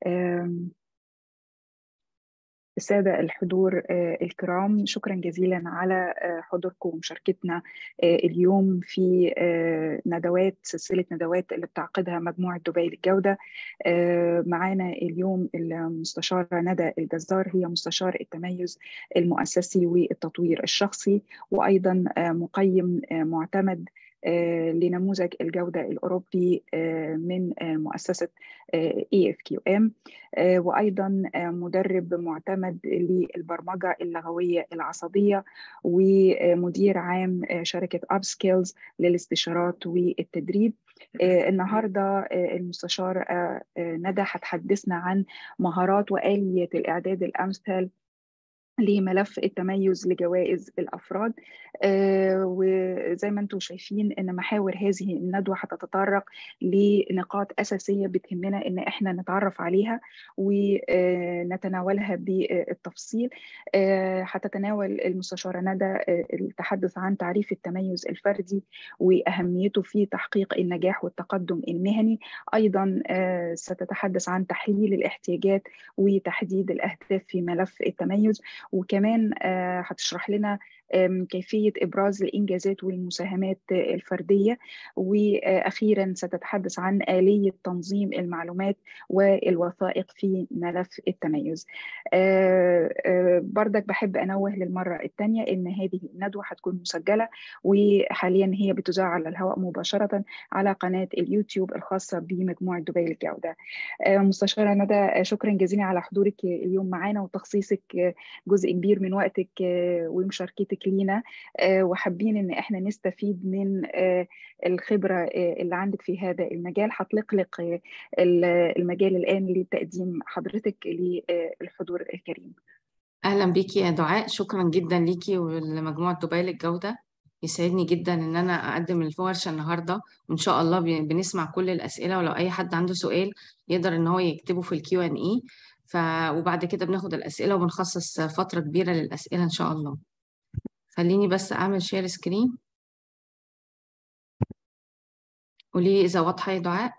السادة الحضور الكرام شكرا جزيلا على حضوركم ومشاركتنا اليوم في ندوات سلسلة ندوات اللي بتعقدها مجموعة دبي للجودة معانا اليوم المستشارة ندى الجزار هي مستشار التميز المؤسسي والتطوير الشخصي وأيضا مقيم معتمد لنموذج الجودة الأوروبي من مؤسسة EFQM وأيضا مدرب معتمد للبرمجة اللغوية العصبية ومدير عام شركة أبسكيلز للاستشارات والتدريب النهارده المستشار ندى هتحدثنا عن مهارات وآلية الإعداد الأمثل لملف التميز لجوائز الافراد آه وزي ما انتم شايفين ان محاور هذه الندوه هتتطرق لنقاط اساسيه بتهمنا ان احنا نتعرف عليها ونتناولها بالتفصيل آه هتتناول المستشاره ندى التحدث عن تعريف التميز الفردي واهميته في تحقيق النجاح والتقدم المهني ايضا آه ستتحدث عن تحليل الاحتياجات وتحديد الاهداف في ملف التميز وكمان هتشرح لنا كيفية إبراز الإنجازات والمساهمات الفردية وأخيرا ستتحدث عن آلية تنظيم المعلومات والوثائق في ملف التميز بردك بحب أنوه للمرة الثانية إن هذه الندوة هتكون مسجلة وحاليا هي بتذاع على الهواء مباشرة على قناة اليوتيوب الخاصة بمجموعة دبي للجودة مستشارة ندى شكرا جزيلا على حضورك اليوم معنا وتخصيصك جزء كبير من وقتك ومشاركتك حضرتك لينا وحابين ان احنا نستفيد من الخبره اللي عندك في هذا المجال هطلق المجال الان لتقديم حضرتك للحضور الكريم اهلا بيكي يا دعاء شكرا جدا ليكي ولمجموعه دبي للجوده يسعدني جدا ان انا اقدم الورشه النهارده وان شاء الله بنسمع كل الاسئله ولو اي حد عنده سؤال يقدر ان هو يكتبه في الكيو ان اي ف وبعد كده بناخد الاسئله وبنخصص فتره كبيره للاسئله ان شاء الله خليني بس اعمل شير سكرين قولي اذا واضحه يا دعاء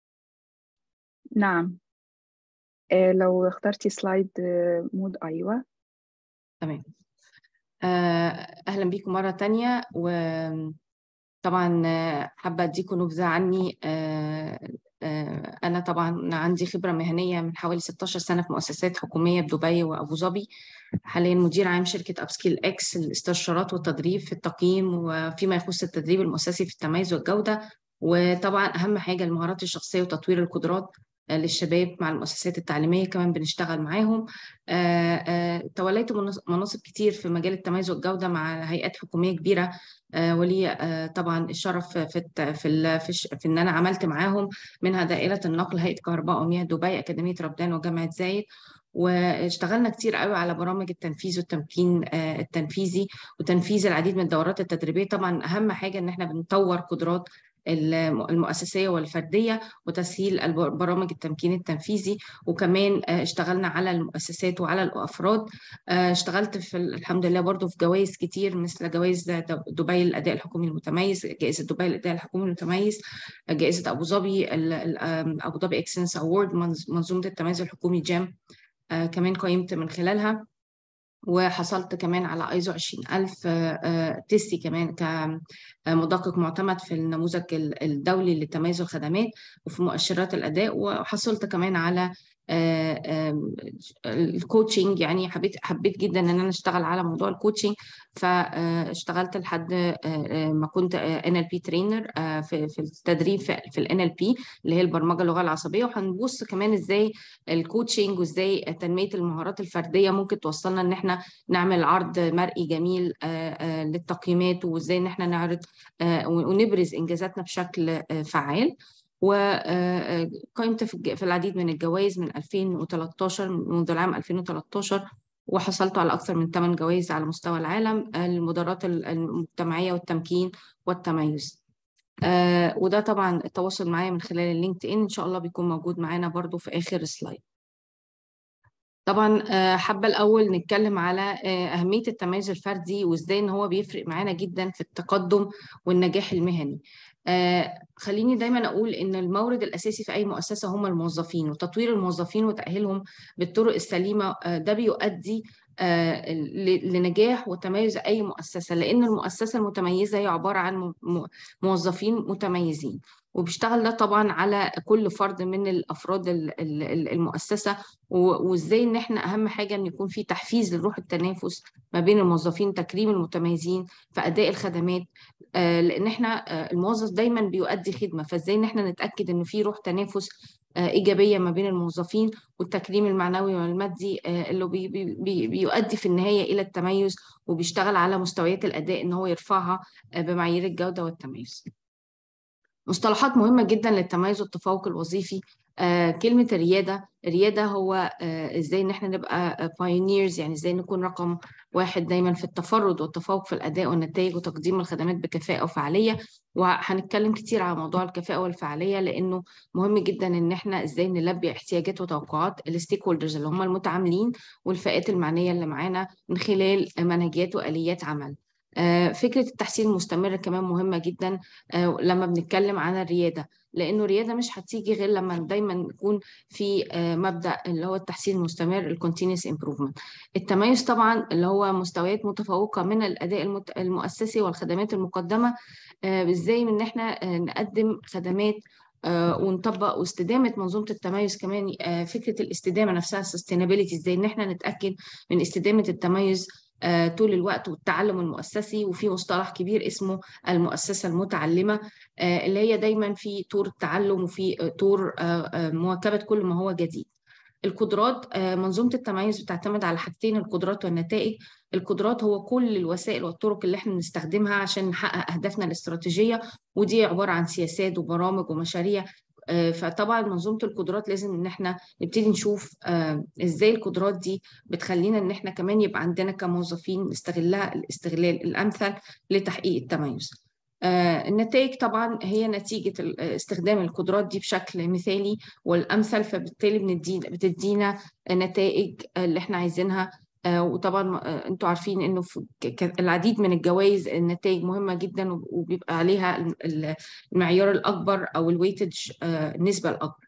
نعم آه لو اخترتي سلايد آه مود ايوه تمام آه اهلا بيكم مره تانية وطبعا حابه اديكم نبذه عني أنا طبعا عندي خبرة مهنية من حوالي 16 سنة في مؤسسات حكومية بدبي وأبو ظبي حاليا مدير عام شركة أبسكيل إكس للاستشارات والتدريب في التقييم وفيما يخص التدريب المؤسسي في التميز والجودة وطبعا أهم حاجة المهارات الشخصية وتطوير القدرات للشباب مع المؤسسات التعليمية كمان بنشتغل معاهم توليت مناصب كتير في مجال التميز والجودة مع هيئات حكومية كبيرة ولي طبعا الشرف في في في, في ان انا عملت معاهم منها دائره النقل هيئه كهرباء ومياه دبي اكاديميه ربدان وجامعه زايد واشتغلنا كتير قوي على برامج التنفيذ والتمكين التنفيذي وتنفيذ العديد من الدورات التدريبيه طبعا اهم حاجه ان احنا بنطور قدرات المؤسسيه والفرديه وتسهيل برامج التمكين التنفيذي وكمان اشتغلنا على المؤسسات وعلى الافراد اشتغلت في الحمد لله برضو في جوائز كتير مثل جوائز دبي للاداء الحكومي المتميز جائزه دبي للاداء الحكومي المتميز جائزه ابو ظبي ابو ظبي اكسنس اوورد منظومه التميز الحكومي جام كمان قيمت من خلالها وحصلت كمان على ايزو 20000 تيستي كمان كمدقق معتمد في النموذج الدولي لتميز الخدمات وفي مؤشرات الاداء وحصلت كمان على الكوتشنج يعني حبيت حبيت جدا ان انا اشتغل على موضوع الكوتشنج فاشتغلت لحد ما كنت ان ال بي ترينر في في التدريب في الان ال بي اللي هي البرمجه اللغه العصبيه وهنبص كمان ازاي الكوتشنج وازاي تنميه المهارات الفرديه ممكن توصلنا ان احنا نعمل عرض مرئي جميل للتقييمات وازاي ان احنا نعرض ونبرز انجازاتنا بشكل فعال وقيمت في العديد من الجوائز من 2013 منذ العام 2013 وحصلت على أكثر من 8 جوائز على مستوى العالم المدارات المجتمعية والتمكين والتميز وده طبعا التواصل معايا من خلال اللينكد إن إن شاء الله بيكون موجود معانا برضو في آخر سلايد طبعا حابه الاول نتكلم على اهميه التميز الفردي وازاي ان هو بيفرق معانا جدا في التقدم والنجاح المهني آه خليني دايما اقول ان المورد الاساسي في اي مؤسسه هم الموظفين وتطوير الموظفين وتاهيلهم بالطرق السليمه آه ده بيؤدي آه لنجاح وتميز اي مؤسسه لان المؤسسه المتميزه هي عباره عن موظفين متميزين وبيشتغل ده طبعا على كل فرد من الافراد المؤسسه وازاي ان احنا اهم حاجه ان يكون في تحفيز لروح التنافس ما بين الموظفين تكريم المتميزين في اداء الخدمات لان احنا الموظف دايما بيؤدي خدمه فازاي ان احنا نتاكد ان في روح تنافس ايجابيه ما بين الموظفين والتكريم المعنوي والمادي اللي بي بي بيؤدي في النهايه الى التميز وبيشتغل على مستويات الاداء ان هو يرفعها بمعايير الجوده والتميز. مصطلحات مهمة جدا للتميز والتفوق الوظيفي آه كلمة الريادة الريادة هو آه ازاي ان احنا نبقى pioneers يعني ازاي نكون رقم واحد دايما في التفرد والتفوق في الأداء والنتائج وتقديم الخدمات بكفاءة وفعالية وهنتكلم كتير على موضوع الكفاءة والفعالية لأنه مهم جدا ان احنا ازاي نلبي احتياجات وتوقعات الستيك هولدرز اللي هم المتعاملين والفئات المعنية اللي معانا من خلال منهجيات وآليات عمل فكرة التحسين المستمر كمان مهمة جدا لما بنتكلم عن الريادة لأنه الريادة مش هتيجي غير لما دايما يكون في مبدأ اللي هو التحسين المستمر ال continuous improvement التميز طبعا اللي هو مستويات متفوقة من الأداء المؤسسي والخدمات المقدمة ازاي ان احنا نقدم خدمات ونطبق واستدامه منظومه التميز كمان فكره الاستدامه نفسها sustainability ازاي ان احنا نتاكد من استدامه التميز طول الوقت والتعلم المؤسسي وفي مصطلح كبير اسمه المؤسسة المتعلمة اللي هي دايما في طور التعلم وفي طور مواكبة كل ما هو جديد القدرات منظومة التميز بتعتمد على حاجتين القدرات والنتائج القدرات هو كل الوسائل والطرق اللي احنا بنستخدمها عشان نحقق أهدافنا الاستراتيجية ودي عبارة عن سياسات وبرامج ومشاريع فطبعا منظومه القدرات لازم ان احنا نبتدي نشوف ازاي القدرات دي بتخلينا ان احنا كمان يبقى عندنا كموظفين نستغلها الاستغلال الامثل لتحقيق التميز. النتائج طبعا هي نتيجه استخدام القدرات دي بشكل مثالي والامثل فبالتالي بندينا بتدينا نتائج اللي احنا عايزينها وطبعا انتوا عارفين انه في العديد من الجوائز النتائج مهمه جدا وبيبقى عليها المعيار الاكبر او الويتج النسبه الاكبر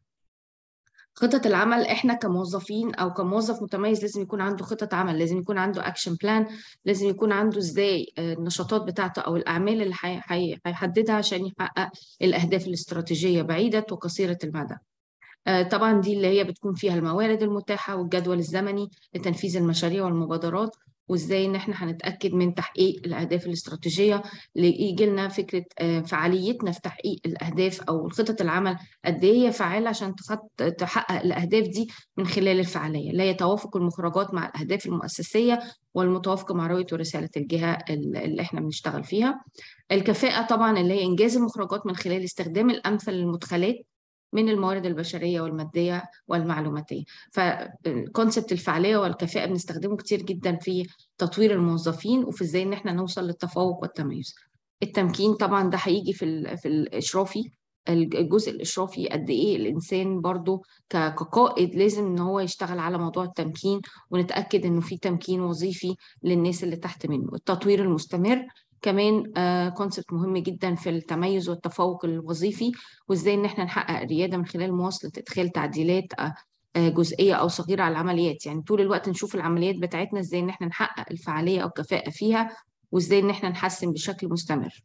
خطط العمل احنا كموظفين او كموظف متميز لازم يكون عنده خطط عمل لازم يكون عنده اكشن بلان لازم يكون عنده ازاي النشاطات بتاعته او الاعمال اللي هيحددها عشان يحقق الاهداف الاستراتيجيه بعيده وقصيره المدى طبعا دي اللي هي بتكون فيها الموارد المتاحة والجدول الزمني لتنفيذ المشاريع والمبادرات وازاي ان احنا هنتاكد من تحقيق الاهداف الاستراتيجيه يجي لنا فكره فعاليتنا في تحقيق الاهداف او خطط العمل قد ايه هي فعاله عشان تحقق الاهداف دي من خلال الفعاليه اللي هي توافق المخرجات مع الاهداف المؤسسيه والمتوافقه مع رؤيه ورساله الجهه اللي احنا بنشتغل فيها الكفاءه طبعا اللي هي انجاز المخرجات من خلال استخدام الامثل للمدخلات من الموارد البشريه والماديه والمعلوماتيه فكونسبت الفعاليه والكفاءه بنستخدمه كتير جدا في تطوير الموظفين وفي ازاي ان احنا نوصل للتفوق والتميز التمكين طبعا ده هيجي في في الاشرافي الجزء الاشرافي قد ايه الانسان برضو كقائد لازم ان هو يشتغل على موضوع التمكين ونتاكد انه في تمكين وظيفي للناس اللي تحت منه التطوير المستمر كمان كونسبت مهم جدا في التميز والتفوق الوظيفي وازاي ان احنا نحقق الرياده من خلال مواصله ادخال تعديلات جزئيه او صغيره على العمليات يعني طول الوقت نشوف العمليات بتاعتنا ازاي ان احنا نحقق الفعاليه او الكفاءه فيها وازاي ان احنا نحسن بشكل مستمر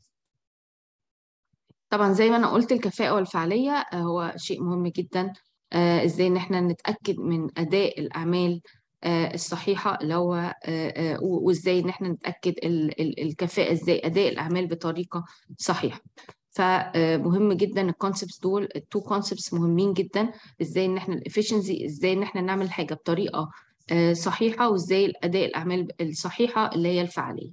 طبعا زي ما انا قلت الكفاءه والفعاليه هو شيء مهم جدا ازاي ان احنا نتاكد من اداء الاعمال الصحيحه اللي هو وازاي ان احنا نتاكد الكفاءه ازاي اداء الاعمال بطريقه صحيحه فمهم جدا الكونسبتس دول التو كونسبتس مهمين جدا ازاي ان احنا الافشنسي ازاي ان احنا نعمل حاجه بطريقه صحيحه وازاي اداء الاعمال الصحيحه اللي هي الفعاليه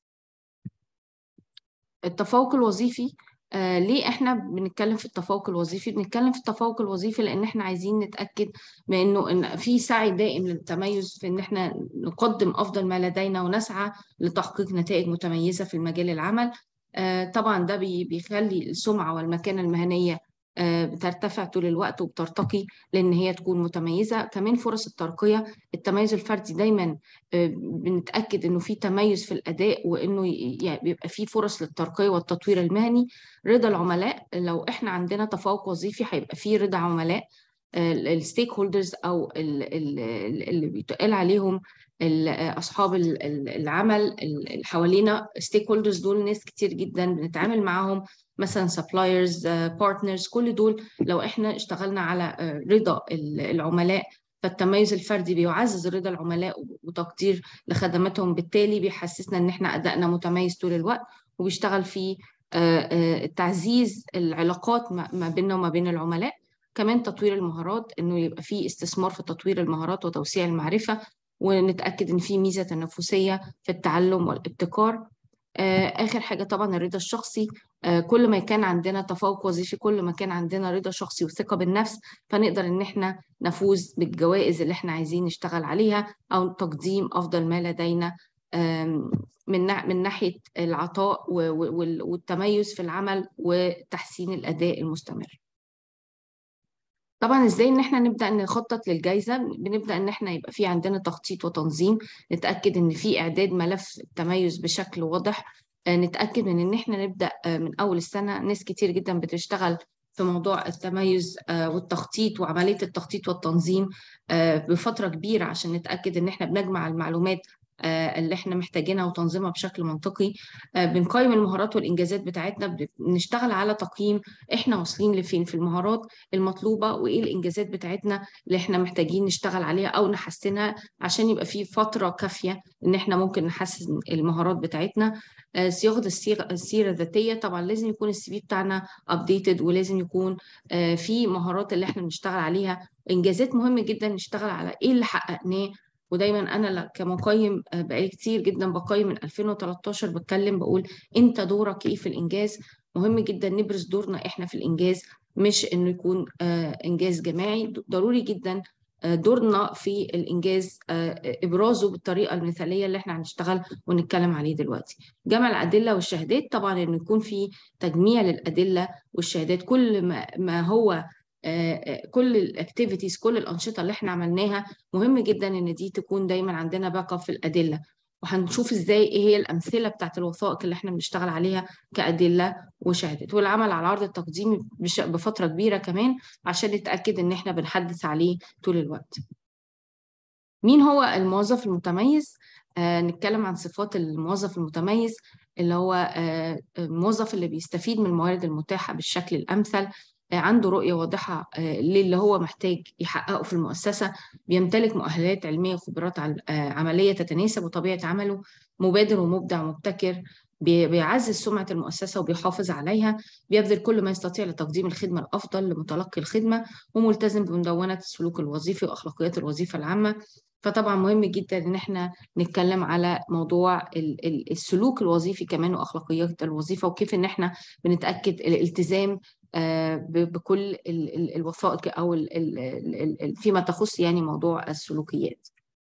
التفوق الوظيفي آه ليه احنا بنتكلم في التفوق الوظيفي بنتكلم في التفوق الوظيفي لان احنا عايزين نتاكد بانه ان في سعي دائم للتميز في ان احنا نقدم افضل ما لدينا ونسعى لتحقيق نتائج متميزه في المجال العمل آه طبعا ده بي بيخلي السمعه والمكانه المهنيه بترتفع طول الوقت وبترتقي لان هي تكون متميزه كمان فرص الترقيه التميز الفردي دايما بنتاكد انه في تميز في الاداء وانه بيبقى في فرص للترقيه والتطوير المهني رضا العملاء لو احنا عندنا تفوق وظيفي هيبقى في رضا عملاء الستيك هولدرز او اللي بيتقال عليهم اصحاب العمل اللي حوالينا ستيك هولدرز دول ناس كتير جدا بنتعامل معاهم مثلا سبلايرز بارتنرز كل دول لو احنا اشتغلنا على رضا العملاء فالتميز الفردي بيعزز رضا العملاء وتقدير لخدماتهم بالتالي بيحسسنا ان احنا ادائنا متميز طول الوقت وبيشتغل في تعزيز العلاقات ما بيننا وما بين العملاء كمان تطوير المهارات انه يبقى في استثمار في تطوير المهارات وتوسيع المعرفه ونتاكد ان في ميزه تنافسيه في التعلم والابتكار اخر حاجه طبعا الرضا الشخصي كل ما كان عندنا تفوق وظيفي كل ما كان عندنا رضا شخصي وثقه بالنفس فنقدر ان احنا نفوز بالجوائز اللي احنا عايزين نشتغل عليها او تقديم افضل ما لدينا من من ناحيه العطاء والتميز في العمل وتحسين الاداء المستمر طبعا ازاي ان احنا نبدا نخطط للجائزه بنبدا ان احنا يبقى في عندنا تخطيط وتنظيم نتاكد ان في اعداد ملف التميز بشكل واضح نتاكد من ان احنا نبدا من اول السنه ناس كتير جدا بتشتغل في موضوع التميز والتخطيط وعمليه التخطيط والتنظيم بفتره كبيره عشان نتاكد ان احنا بنجمع المعلومات اللي احنا محتاجينها وتنظيمها بشكل منطقي بنقيم المهارات والانجازات بتاعتنا بنشتغل على تقييم احنا واصلين لفين في المهارات المطلوبه وايه الانجازات بتاعتنا اللي احنا محتاجين نشتغل عليها او نحسنها عشان يبقى في فتره كافيه ان احنا ممكن نحسن المهارات بتاعتنا صياغه السيره الذاتيه طبعا لازم يكون السي في بتاعنا ابديتد ولازم يكون في مهارات اللي احنا بنشتغل عليها انجازات مهم جدا نشتغل على ايه اللي حققناه ودايما انا كمقيم بقالي كتير جدا بقيم من 2013 بتكلم بقول انت دورك ايه في الانجاز مهم جدا نبرز دورنا احنا في الانجاز مش انه يكون انجاز جماعي ضروري جدا دورنا في الانجاز ابرازه بالطريقه المثاليه اللي احنا هنشتغل ونتكلم عليه دلوقتي جمع الادله والشهادات طبعا انه يكون في تجميع للادله والشهادات كل ما, ما هو كل الاكتيفيتيز كل الانشطه اللي احنا عملناها مهم جدا ان دي تكون دايما عندنا باك اب في الادله وهنشوف ازاي ايه هي الامثله بتاعت الوثائق اللي احنا بنشتغل عليها كادله وشهادات والعمل على العرض التقديمي بفتره كبيره كمان عشان نتاكد ان احنا بنحدث عليه طول الوقت مين هو الموظف المتميز آه نتكلم عن صفات الموظف المتميز اللي هو آه الموظف اللي بيستفيد من الموارد المتاحه بالشكل الامثل عنده رؤية واضحة للي هو محتاج يحققه في المؤسسة بيمتلك مؤهلات علمية وخبرات عملية تتناسب وطبيعة عمله مبادر ومبدع ومبتكر بيعزز سمعة المؤسسة وبيحافظ عليها بيبذل كل ما يستطيع لتقديم الخدمة الأفضل لمتلقي الخدمة وملتزم بمدونة السلوك الوظيفي وأخلاقيات الوظيفة العامة فطبعا مهم جدا ان احنا نتكلم على موضوع السلوك الوظيفي كمان واخلاقيات الوظيفه وكيف ان احنا بنتاكد الالتزام بكل الوثائق او فيما تخص يعني موضوع السلوكيات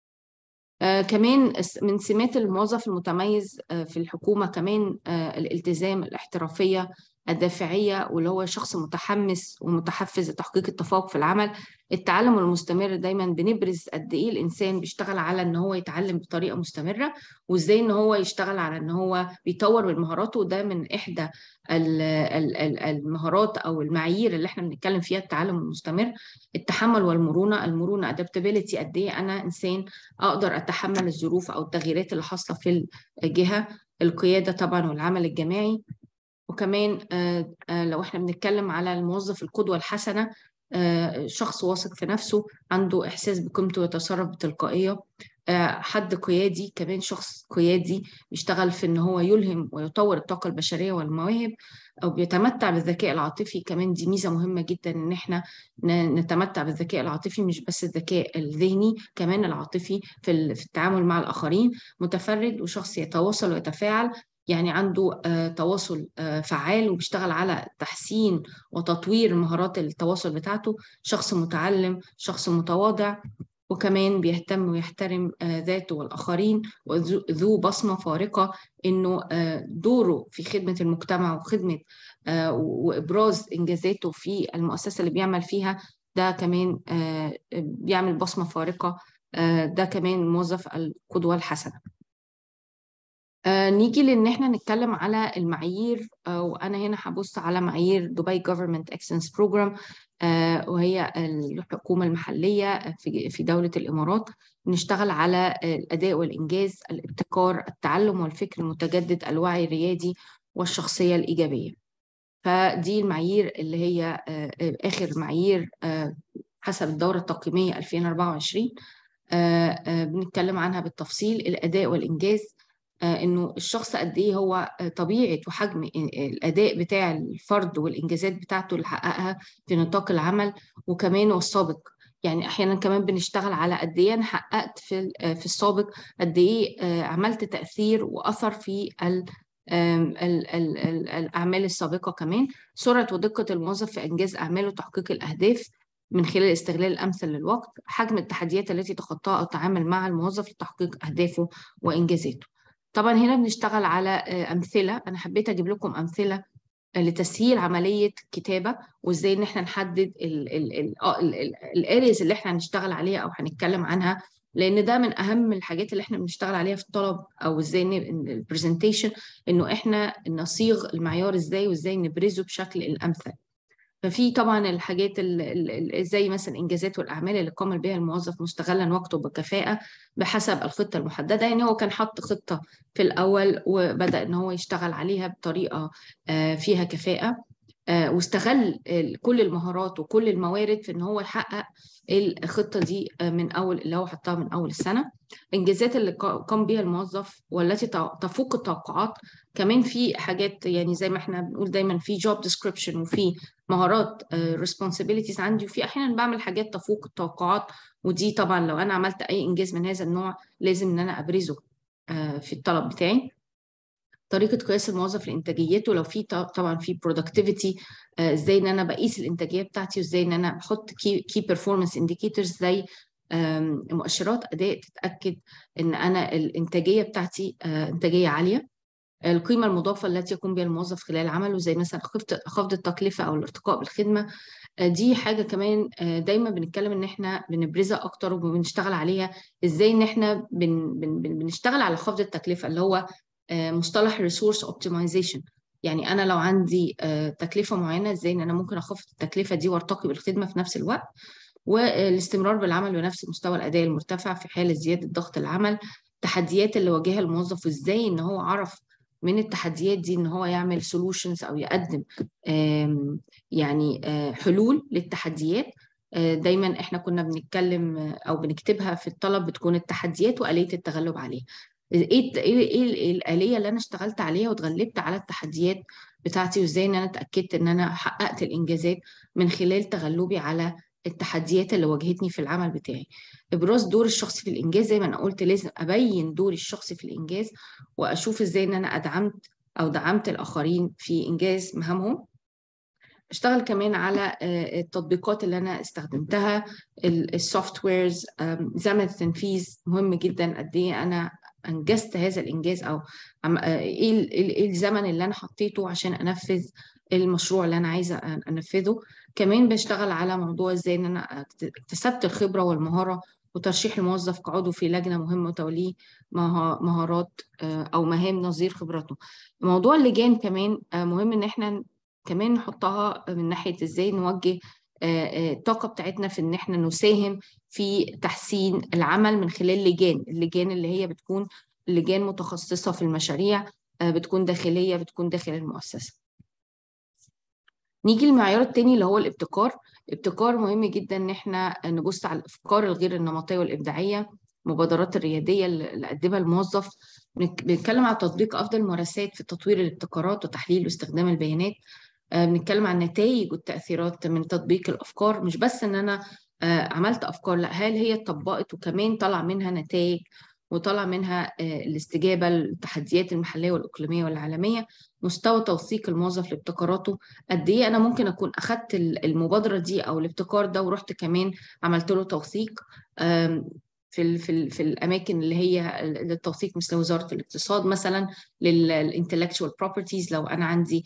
كمان من سمات الموظف المتميز في الحكومه كمان الالتزام الاحترافيه الدافعيه واللي هو شخص متحمس ومتحفز لتحقيق التفوق في العمل التعلم المستمر دايما بنبرز قد ايه الانسان بيشتغل على ان هو يتعلم بطريقه مستمره وازاي ان هو يشتغل على ان هو بيطور من مهاراته وده من احدى المهارات او المعايير اللي احنا بنتكلم فيها التعلم المستمر التحمل والمرونه المرونه ادابتابيلتي قد ايه انا انسان اقدر اتحمل الظروف او التغييرات اللي حاصله في الجهه القياده طبعا والعمل الجماعي وكمان لو احنا بنتكلم على الموظف القدوه الحسنه شخص واثق في نفسه عنده احساس بقيمته ويتصرف بتلقائيه حد قيادي كمان شخص قيادي بيشتغل في ان هو يلهم ويطور الطاقه البشريه والمواهب او بيتمتع بالذكاء العاطفي كمان دي ميزه مهمه جدا ان احنا نتمتع بالذكاء العاطفي مش بس الذكاء الذهني كمان العاطفي في التعامل مع الاخرين متفرد وشخص يتواصل ويتفاعل يعني عنده تواصل فعال وبيشتغل على تحسين وتطوير مهارات التواصل بتاعته شخص متعلم شخص متواضع وكمان بيهتم ويحترم ذاته والآخرين وذو بصمة فارقة إنه دوره في خدمة المجتمع وخدمة وابراز انجازاته في المؤسسه اللي بيعمل فيها ده كمان بيعمل بصمه فارقه ده كمان موظف القدوه الحسنه نيجي لان احنا نتكلم على المعايير وانا هنا هبص على معايير دبي جوفرمنت اكسلنس بروجرام وهي الحكومه المحليه في في دوله الامارات بنشتغل على الاداء والانجاز الابتكار التعلم والفكر المتجدد الوعي الريادي والشخصيه الايجابيه فدي المعايير اللي هي اخر معايير حسب الدوره التقييميه 2024 بنتكلم عنها بالتفصيل الاداء والانجاز انه الشخص قد ايه هو طبيعه وحجم الاداء بتاع الفرد والانجازات بتاعته اللي حققها في نطاق العمل وكمان والسابق يعني احيانا كمان بنشتغل على قد ايه انا حققت في في السابق قد ايه عملت تاثير واثر في ال ال ال ال الاعمال السابقه كمان سرعه ودقه الموظف في انجاز اعماله وتحقيق الاهداف من خلال الاستغلال الامثل للوقت حجم التحديات التي تخطاها او تعامل مع الموظف لتحقيق اهدافه وانجازاته طبعا هنا بنشتغل على امثله انا حبيت اجيب لكم امثله لتسهيل عمليه كتابه وازاي ان احنا نحدد الاريز اللي احنا هنشتغل عليها او هنتكلم عنها لان ده من اهم الحاجات اللي احنا بنشتغل عليها في الطلب او ازاي البرزنتيشن انه احنا نصيغ المعيار ازاي وازاي نبرزه بشكل الامثل ففي طبعا الحاجات زي مثلا الانجازات والاعمال اللي قام بها الموظف مستغلا وقته بكفاءه بحسب الخطه المحدده يعني هو كان حط خطه في الاول وبدا ان هو يشتغل عليها بطريقه فيها كفاءه واستغل كل المهارات وكل الموارد في ان هو يحقق الخطه دي من اول اللي هو حطها من اول السنه الانجازات اللي قام بها الموظف والتي تفوق التوقعات كمان في حاجات يعني زي ما احنا بنقول دايما في جوب ديسكريبشن وفي مهارات ريسبونسابيلتيز عندي وفي احيانا بعمل حاجات تفوق التوقعات ودي طبعا لو انا عملت اي انجاز من هذا النوع لازم ان انا ابرزه في الطلب بتاعي طريقه قياس الموظف لانتاجيته لو في طبعا في برودكتيفيتي ازاي ان انا بقيس الانتاجيه بتاعتي وازاي ان انا بحط كي بيرفورمانس انديكيتورز زي مؤشرات اداء تتاكد ان انا الانتاجيه بتاعتي انتاجيه عاليه القيمه المضافه التي يقوم بها الموظف خلال عمله زي مثلا خفض التكلفه او الارتقاء بالخدمه دي حاجه كمان دايما بنتكلم ان احنا بنبرزها اكتر وبنشتغل عليها ازاي ان احنا بن بن بنشتغل على خفض التكلفه اللي هو مصطلح ريسورس اوبتمايزيشن يعني انا لو عندي تكلفه معينه ازاي ان انا ممكن اخفض التكلفه دي وارتقي بالخدمه في نفس الوقت والاستمرار بالعمل بنفس مستوى الاداء المرتفع في حاله زياده ضغط العمل التحديات اللي واجهها الموظف وازاي ان هو عرف من التحديات دي ان هو يعمل سولوشنز او يقدم يعني حلول للتحديات دايما احنا كنا بنتكلم او بنكتبها في الطلب بتكون التحديات واليه التغلب عليها ايه ايه الاليه اللي انا اشتغلت عليها واتغلبت على التحديات بتاعتي وازاي ان انا اتاكدت ان انا حققت الانجازات من خلال تغلبي على التحديات اللي واجهتني في العمل بتاعي ابراز دور الشخص في الانجاز زي ما انا قلت لازم ابين دوري الشخصي في الانجاز واشوف ازاي ان انا ادعمت او دعمت الاخرين في انجاز مهامهم اشتغل كمان على التطبيقات اللي انا استخدمتها السوفت ويرز زمن التنفيذ مهم جدا قد ايه انا انجزت هذا الانجاز او ايه الزمن اللي انا حطيته عشان انفذ المشروع اللي انا عايزه انفذه كمان بشتغل على موضوع ازاي ان انا اكتسبت الخبره والمهاره وترشيح الموظف كعضو في لجنه مهمه وتوليه مهارات او مهام نظير خبرته موضوع اللجان كمان مهم ان احنا كمان نحطها من ناحيه ازاي نوجه الطاقه بتاعتنا في ان احنا نساهم في تحسين العمل من خلال لجان اللجان اللي هي بتكون لجان متخصصه في المشاريع بتكون داخليه بتكون داخل المؤسسه نيجي للمعيار التاني اللي هو الابتكار الابتكار مهم جدا ان احنا نبص على الافكار الغير النمطيه والابداعيه المبادرات الرياديه اللي قدمها الموظف بنتكلم على تطبيق افضل الممارسات في تطوير الابتكارات وتحليل واستخدام البيانات بنتكلم عن النتائج والتاثيرات من تطبيق الافكار مش بس ان انا عملت افكار لا هل هي اتطبقت وكمان طلع منها نتائج وطلع منها الاستجابه للتحديات المحليه والاقليميه والعالميه مستوى توثيق الموظف لابتكاراته قد ايه انا ممكن اكون اخذت المبادره دي او الابتكار ده ورحت كمان عملت له توثيق في في في الاماكن اللي هي للتوثيق مثل وزاره الاقتصاد مثلا للانتلكتشوال بروبرتيز لو انا عندي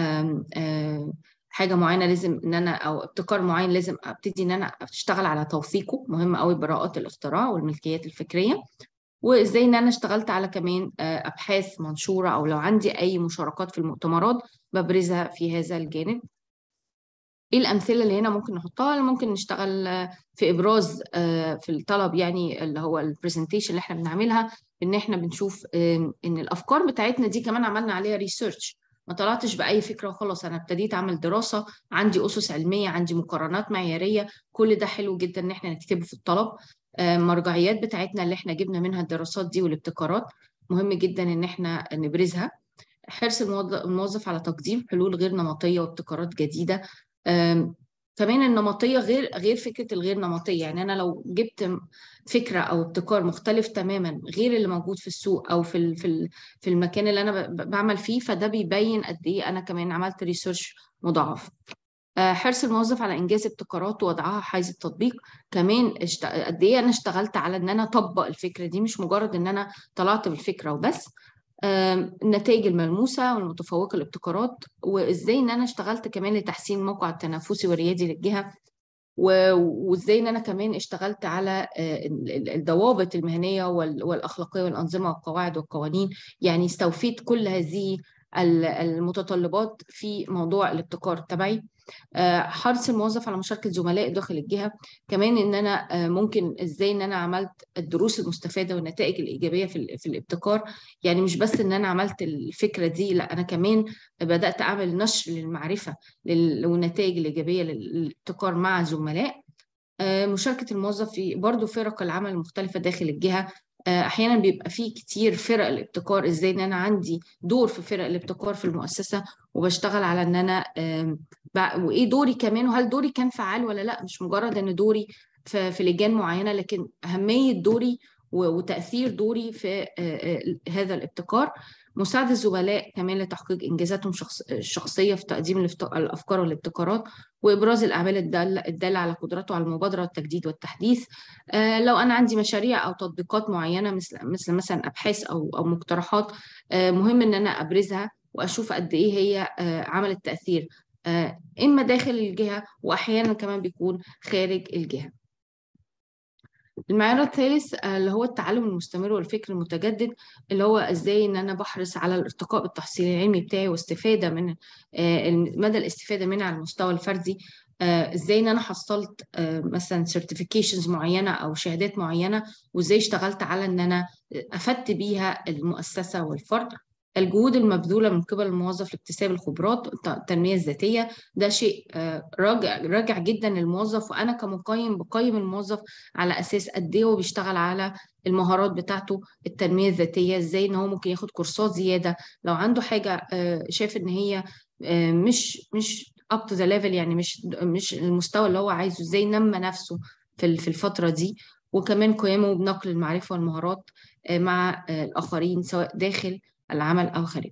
حاجه معينه لازم ان انا او ابتكار معين لازم ابتدي ان انا اشتغل على توثيقه مهم قوي براءات الاختراع والملكيات الفكريه وازاي ان انا اشتغلت على كمان ابحاث منشوره او لو عندي اي مشاركات في المؤتمرات ببرزها في هذا الجانب ايه الامثله اللي هنا ممكن نحطها ممكن نشتغل في ابراز في الطلب يعني اللي هو البرزنتيشن اللي احنا بنعملها ان احنا بنشوف ان الافكار بتاعتنا دي كمان عملنا عليها ريسيرش ما طلعتش باي فكره وخلاص انا ابتديت اعمل دراسه عندي اسس علميه عندي مقارنات معياريه كل ده حلو جدا ان احنا نكتبه في الطلب مرجعيات بتاعتنا اللي احنا جبنا منها الدراسات دي والابتكارات مهم جدا ان احنا نبرزها حرص الموظف على تقديم حلول غير نمطيه وابتكارات جديده كمان النمطيه غير غير فكره الغير نمطيه يعني انا لو جبت فكره او ابتكار مختلف تماما غير اللي موجود في السوق او في في في المكان اللي انا بعمل فيه فده بيبين قد ايه انا كمان عملت ريسيرش مضاعف حرص الموظف على انجاز ابتكارات ووضعها حيز التطبيق كمان اشت... قد ايه انا اشتغلت على ان انا اطبق الفكره دي مش مجرد ان انا طلعت بالفكره وبس النتائج الملموسه والمتفوقه الابتكارات وازاي ان انا اشتغلت كمان لتحسين الموقع التنافسي والريادي للجهه وازاي ان انا كمان اشتغلت على الضوابط المهنيه والاخلاقيه والانظمه والقواعد والقوانين يعني استوفيت كل هذه المتطلبات في موضوع الابتكار تبعي حرص الموظف على مشاركه زملاء داخل الجهه كمان ان انا ممكن ازاي ان انا عملت الدروس المستفاده والنتائج الايجابيه في, في الابتكار يعني مش بس ان انا عملت الفكره دي لا انا كمان بدات اعمل نشر للمعرفه والنتائج الايجابيه للابتكار مع زملاء مشاركه الموظف في برضه فرق العمل المختلفه داخل الجهه احيانا بيبقى فيه كتير فرق الابتكار ازاي ان انا عندي دور في فرق الابتكار في المؤسسه وبشتغل على ان انا وايه دوري كمان وهل دوري كان فعال ولا لا مش مجرد ان دوري في, في لجان معينه لكن اهميه دوري وتاثير دوري في هذا الابتكار مساعدة الزملاء كمان لتحقيق إنجازاتهم شخص الشخصية في تقديم الأفكار والابتكارات وإبراز الأعمال الدالة, الدالة على قدرته على المبادرة والتجديد والتحديث آه لو أنا عندي مشاريع أو تطبيقات معينة مثل مثل مثلا أبحاث أو أو مقترحات آه مهم إن أنا أبرزها وأشوف قد إيه هي آه عملت تأثير آه إما داخل الجهة وأحيانا كمان بيكون خارج الجهة. المعيار الثالث اللي هو التعلم المستمر والفكر المتجدد اللي هو ازاي ان انا بحرص على الارتقاء بالتحصيل العلمي بتاعي واستفاده من مدى الاستفاده منه على المستوى الفردي ازاي ان انا حصلت مثلا سيرتيفيكيشنز معينه او شهادات معينه وازاي اشتغلت على ان انا افدت بيها المؤسسه والفرد الجهود المبذوله من قبل الموظف لاكتساب الخبرات التنميه الذاتيه ده شيء راجع راجع جدا للموظف وانا كمقيم بقيم الموظف على اساس قد ايه هو بيشتغل على المهارات بتاعته التنميه الذاتيه ازاي ان هو ممكن ياخد كورسات زياده لو عنده حاجه شايف ان هي مش مش up to the level يعني مش مش المستوى اللي هو عايزه ازاي نمى نفسه في في الفتره دي وكمان قيامه بنقل المعرفه والمهارات مع الاخرين سواء داخل العمل أو خارجه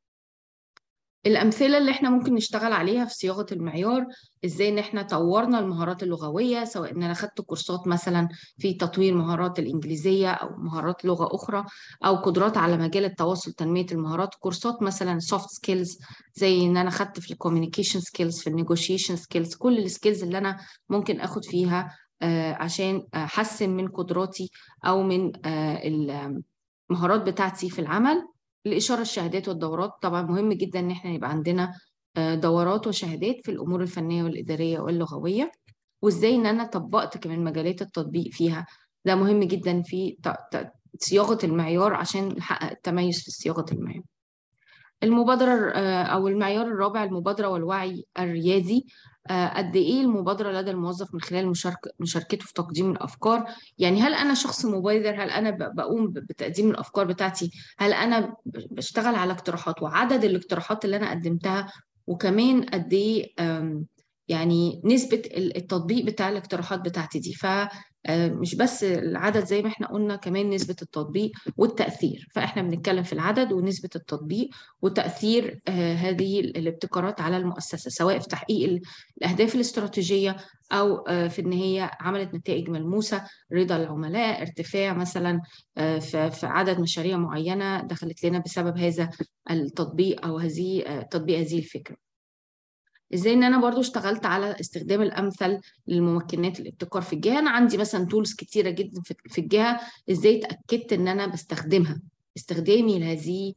الأمثلة اللي احنا ممكن نشتغل عليها في صياغة المعيار ازاي ان احنا طورنا المهارات اللغوية سواء ان انا خدت كورسات مثلا في تطوير مهارات الإنجليزية أو مهارات لغة أخرى أو قدرات على مجال التواصل تنمية المهارات كورسات مثلا سوفت سكيلز زي ان انا خدت في الكوميونيكيشن سكيلز في النيجوشيشن سكيلز كل السكيلز اللي انا ممكن اخد فيها عشان احسن من قدراتي او من المهارات بتاعتي في العمل الإشارة الشهادات والدورات طبعا مهم جدا إن احنا يبقى عندنا دورات وشهادات في الأمور الفنية والإدارية واللغوية وإزاي إن أنا طبقت كمان مجالات التطبيق فيها ده مهم جدا في صياغة المعيار عشان نحقق التميز في صياغة المعيار المبادرة أو المعيار الرابع المبادرة والوعي الريادي قد ايه المبادره لدى الموظف من خلال مشاركه مشاركته في تقديم الافكار يعني هل انا شخص مبادر هل انا بقوم بتقديم الافكار بتاعتي هل انا بشتغل على اقتراحات وعدد الاقتراحات اللي انا قدمتها وكمان قد ايه يعني نسبة التطبيق بتاع الاقتراحات بتاعتي دي فمش بس العدد زي ما احنا قلنا كمان نسبة التطبيق والتأثير فاحنا بنتكلم في العدد ونسبة التطبيق وتأثير هذه الابتكارات على المؤسسة سواء في تحقيق الأهداف الاستراتيجية أو في إن هي عملت نتائج ملموسة رضا العملاء ارتفاع مثلا في عدد مشاريع معينة دخلت لنا بسبب هذا التطبيق أو هذه تطبيق هذه الفكرة ازاي ان انا برضو اشتغلت على استخدام الامثل للممكنات الابتكار في الجهه انا عندي مثلا تولز كتيره جدا في الجهه ازاي اتاكدت ان انا بستخدمها استخدامي لهذه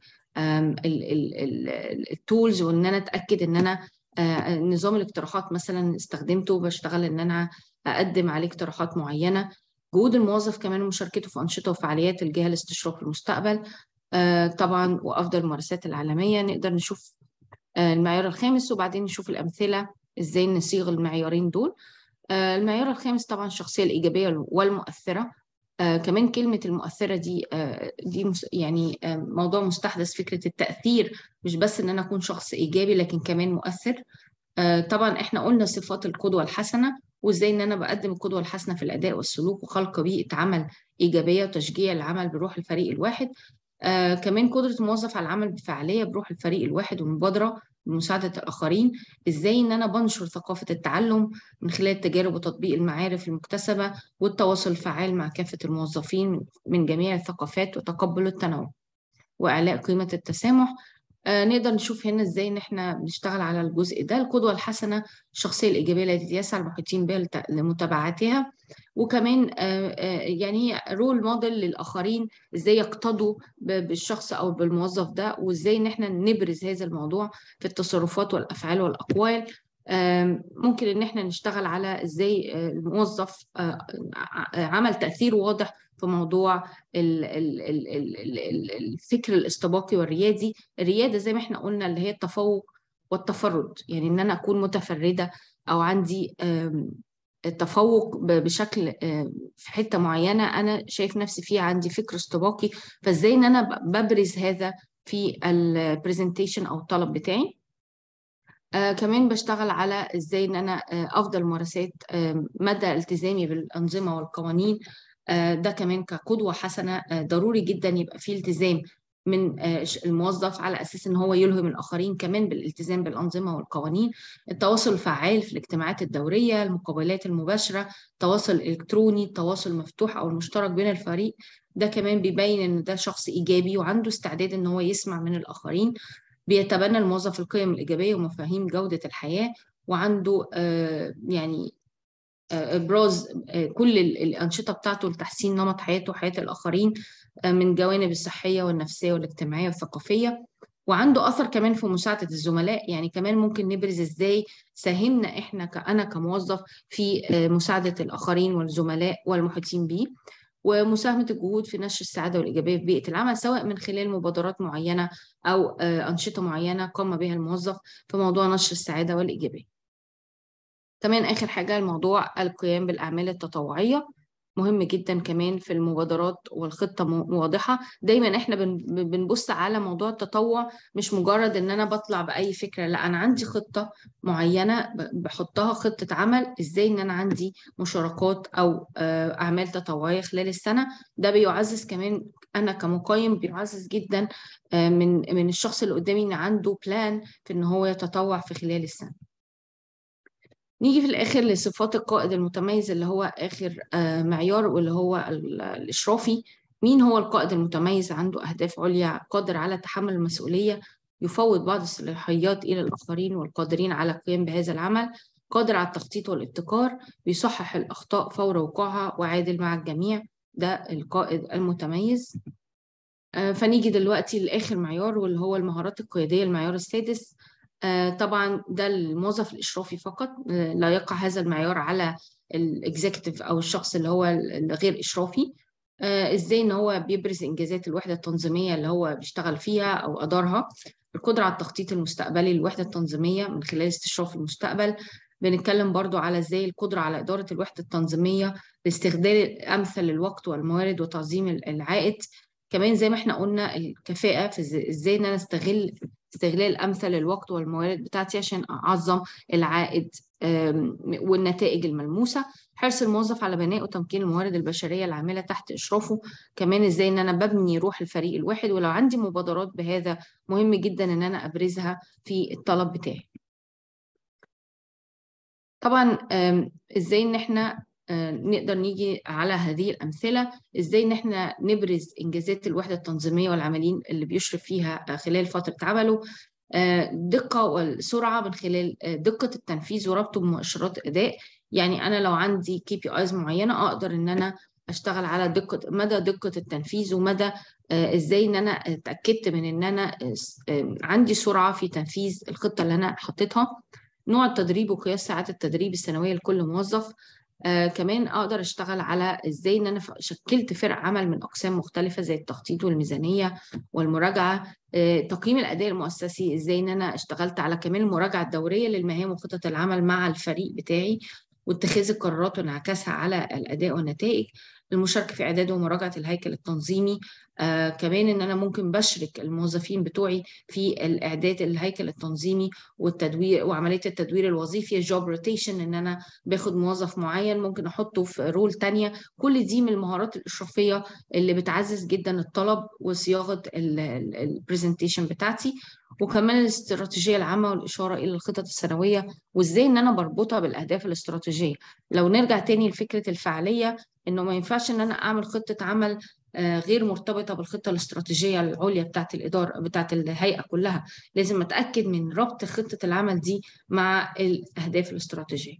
التولز وان انا اتاكد ان انا نظام الاقتراحات مثلا استخدمته بشتغل ان انا اقدم عليه اقتراحات معينه جهود الموظف كمان ومشاركته في انشطه وفعاليات الجهه لاستشراف المستقبل طبعا وافضل الممارسات العالميه نقدر نشوف المعيار الخامس وبعدين نشوف الأمثلة إزاي نصيغ المعيارين دول المعيار الخامس طبعا الشخصية الإيجابية والمؤثرة كمان كلمة المؤثرة دي دي يعني موضوع مستحدث فكرة التأثير مش بس إن أنا أكون شخص إيجابي لكن كمان مؤثر طبعا إحنا قلنا صفات القدوة الحسنة وإزاي إن أنا بقدم القدوة الحسنة في الأداء والسلوك وخلق بيئة عمل إيجابية وتشجيع العمل بروح الفريق الواحد آه كمان قدرة الموظف على العمل بفعالية بروح الفريق الواحد والمبادرة بمساعدة الآخرين إزاي إن أنا بنشر ثقافة التعلم من خلال تجارب وتطبيق المعارف المكتسبة والتواصل الفعال مع كافة الموظفين من جميع الثقافات وتقبل التنوع وإعلاء قيمة التسامح آه نقدر نشوف هنا ازاي ان احنا بنشتغل على الجزء ده القدوه الحسنه الشخصيه الايجابيه التي يسعى المحيطين بها لمتابعتها وكمان آه آه يعني رول موديل للاخرين ازاي يقتضوا بالشخص او بالموظف ده وازاي ان احنا نبرز هذا الموضوع في التصرفات والافعال والاقوال ممكن ان احنا نشتغل على ازاي الموظف عمل تاثير واضح في موضوع الفكر الاستباقي والريادي الرياده زي ما احنا قلنا اللي هي التفوق والتفرد يعني ان انا اكون متفرده او عندي تفوق بشكل في حته معينه انا شايف نفسي فيها عندي فكر استباقي فازاي ان انا ببرز هذا في البرزنتيشن او الطلب بتاعي آه كمان بشتغل على ازاي ان انا آه افضل ممارسات آه مدى التزامي بالانظمه والقوانين آه ده كمان كقدوه حسنه آه ضروري جدا يبقى فيه التزام من آه الموظف على اساس ان هو يلهم الاخرين كمان بالالتزام بالانظمه والقوانين التواصل الفعال في الاجتماعات الدوريه المقابلات المباشره التواصل الالكتروني التواصل المفتوح او المشترك بين الفريق ده كمان بيبين ان ده شخص ايجابي وعنده استعداد ان هو يسمع من الاخرين بيتبنى الموظف القيم الإيجابية ومفاهيم جودة الحياة وعنده آه يعني آه إبراز آه كل الأنشطة بتاعته لتحسين نمط حياته وحياة الآخرين من جوانب الصحية والنفسية والاجتماعية والثقافية وعنده أثر كمان في مساعدة الزملاء يعني كمان ممكن نبرز إزاي ساهمنا إحنا أنا كموظف في مساعدة الآخرين والزملاء والمحيطين بيه ومساهمة الجهود في نشر السعادة والإيجابية في بيئة العمل سواء من خلال مبادرات معينة أو أنشطة معينة قام بها الموظف في موضوع نشر السعادة والإيجابية. كمان آخر حاجة الموضوع القيام بالأعمال التطوعية مهم جدا كمان في المبادرات والخطة واضحة دايما احنا بنبص على موضوع التطوع مش مجرد ان انا بطلع بأي فكرة لا انا عندي خطة معينة بحطها خطة عمل ازاي ان انا عندي مشاركات او اعمال تطوعية خلال السنة ده بيعزز كمان انا كمقيم بيعزز جدا من من الشخص اللي قدامي ان عنده بلان في ان هو يتطوع في خلال السنة نيجي في الآخر لصفات القائد المتميز اللي هو آخر معيار واللي هو الإشرافي مين هو القائد المتميز عنده أهداف عليا قادر على تحمل المسؤولية يفوض بعض الصلاحيات إلى الآخرين والقادرين على القيام بهذا العمل قادر على التخطيط والابتكار بيصحح الأخطاء فور وقوعها وعادل مع الجميع ده القائد المتميز فنيجي دلوقتي لآخر معيار واللي هو المهارات القيادية المعيار السادس طبعا ده الموظف الإشرافي فقط لا يقع هذا المعيار على الاكزيكتيف أو الشخص اللي هو الغير إشرافي ازاي ان هو بيبرز انجازات الوحده التنظيميه اللي هو بيشتغل فيها او ادارها القدره على التخطيط المستقبلي للوحده التنظيميه من خلال استشراف المستقبل بنتكلم برضو على ازاي القدره على اداره الوحده التنظيميه لاستغلال امثل الوقت والموارد وتعظيم العائد كمان زي ما احنا قلنا الكفاءه في ازاي ان انا استغل استغلال امثل للوقت والموارد بتاعتي عشان اعظم العائد والنتائج الملموسه حرص الموظف على بناء وتمكين الموارد البشريه العامله تحت اشرافه كمان ازاي ان انا ببني روح الفريق الواحد ولو عندي مبادرات بهذا مهم جدا ان انا ابرزها في الطلب بتاعي طبعا ازاي ان احنا نقدر نيجي على هذه الأمثلة إزاي إن إحنا نبرز إنجازات الوحدة التنظيمية والعاملين اللي بيشرف فيها خلال فترة عمله دقة والسرعة من خلال دقة التنفيذ وربطه بمؤشرات أداء يعني أنا لو عندي كي بي ايز معينة أقدر إن أنا أشتغل على دقة مدى دقة التنفيذ ومدى إزاي إن أنا اتأكدت من إن أنا عندي سرعة في تنفيذ الخطة اللي أنا حطيتها نوع التدريب وقياس ساعات التدريب السنوية لكل موظف آه كمان اقدر اشتغل على ازاي ان انا شكلت فرق عمل من اقسام مختلفه زي التخطيط والميزانيه والمراجعه آه تقييم الاداء المؤسسي ازاي ان انا اشتغلت على كمان المراجعه الدوريه للمهام وخطط العمل مع الفريق بتاعي واتخاذ القرارات وانعكاسها على الاداء والنتائج المشاركه في اعداد ومراجعه الهيكل التنظيمي آه كمان ان انا ممكن بشرك الموظفين بتوعي في الاعداد الهيكل التنظيمي والتدوير وعمليه التدوير الوظيفي جوب روتيشن ان انا باخد موظف معين ممكن احطه في رول تانية كل دي من المهارات الاشرافيه اللي بتعزز جدا الطلب وصياغه البرزنتيشن بتاعتي وكمان الاستراتيجيه العامه والاشاره الى الخطط السنويه وازاي ان انا بربطها بالاهداف الاستراتيجيه لو نرجع تاني لفكره الفعاليه انه ما ينفعش ان انا اعمل خطه عمل غير مرتبطه بالخطه الاستراتيجيه العليا بتاعه الاداره بتاعه الهيئه كلها لازم اتاكد من ربط خطه العمل دي مع الاهداف الاستراتيجيه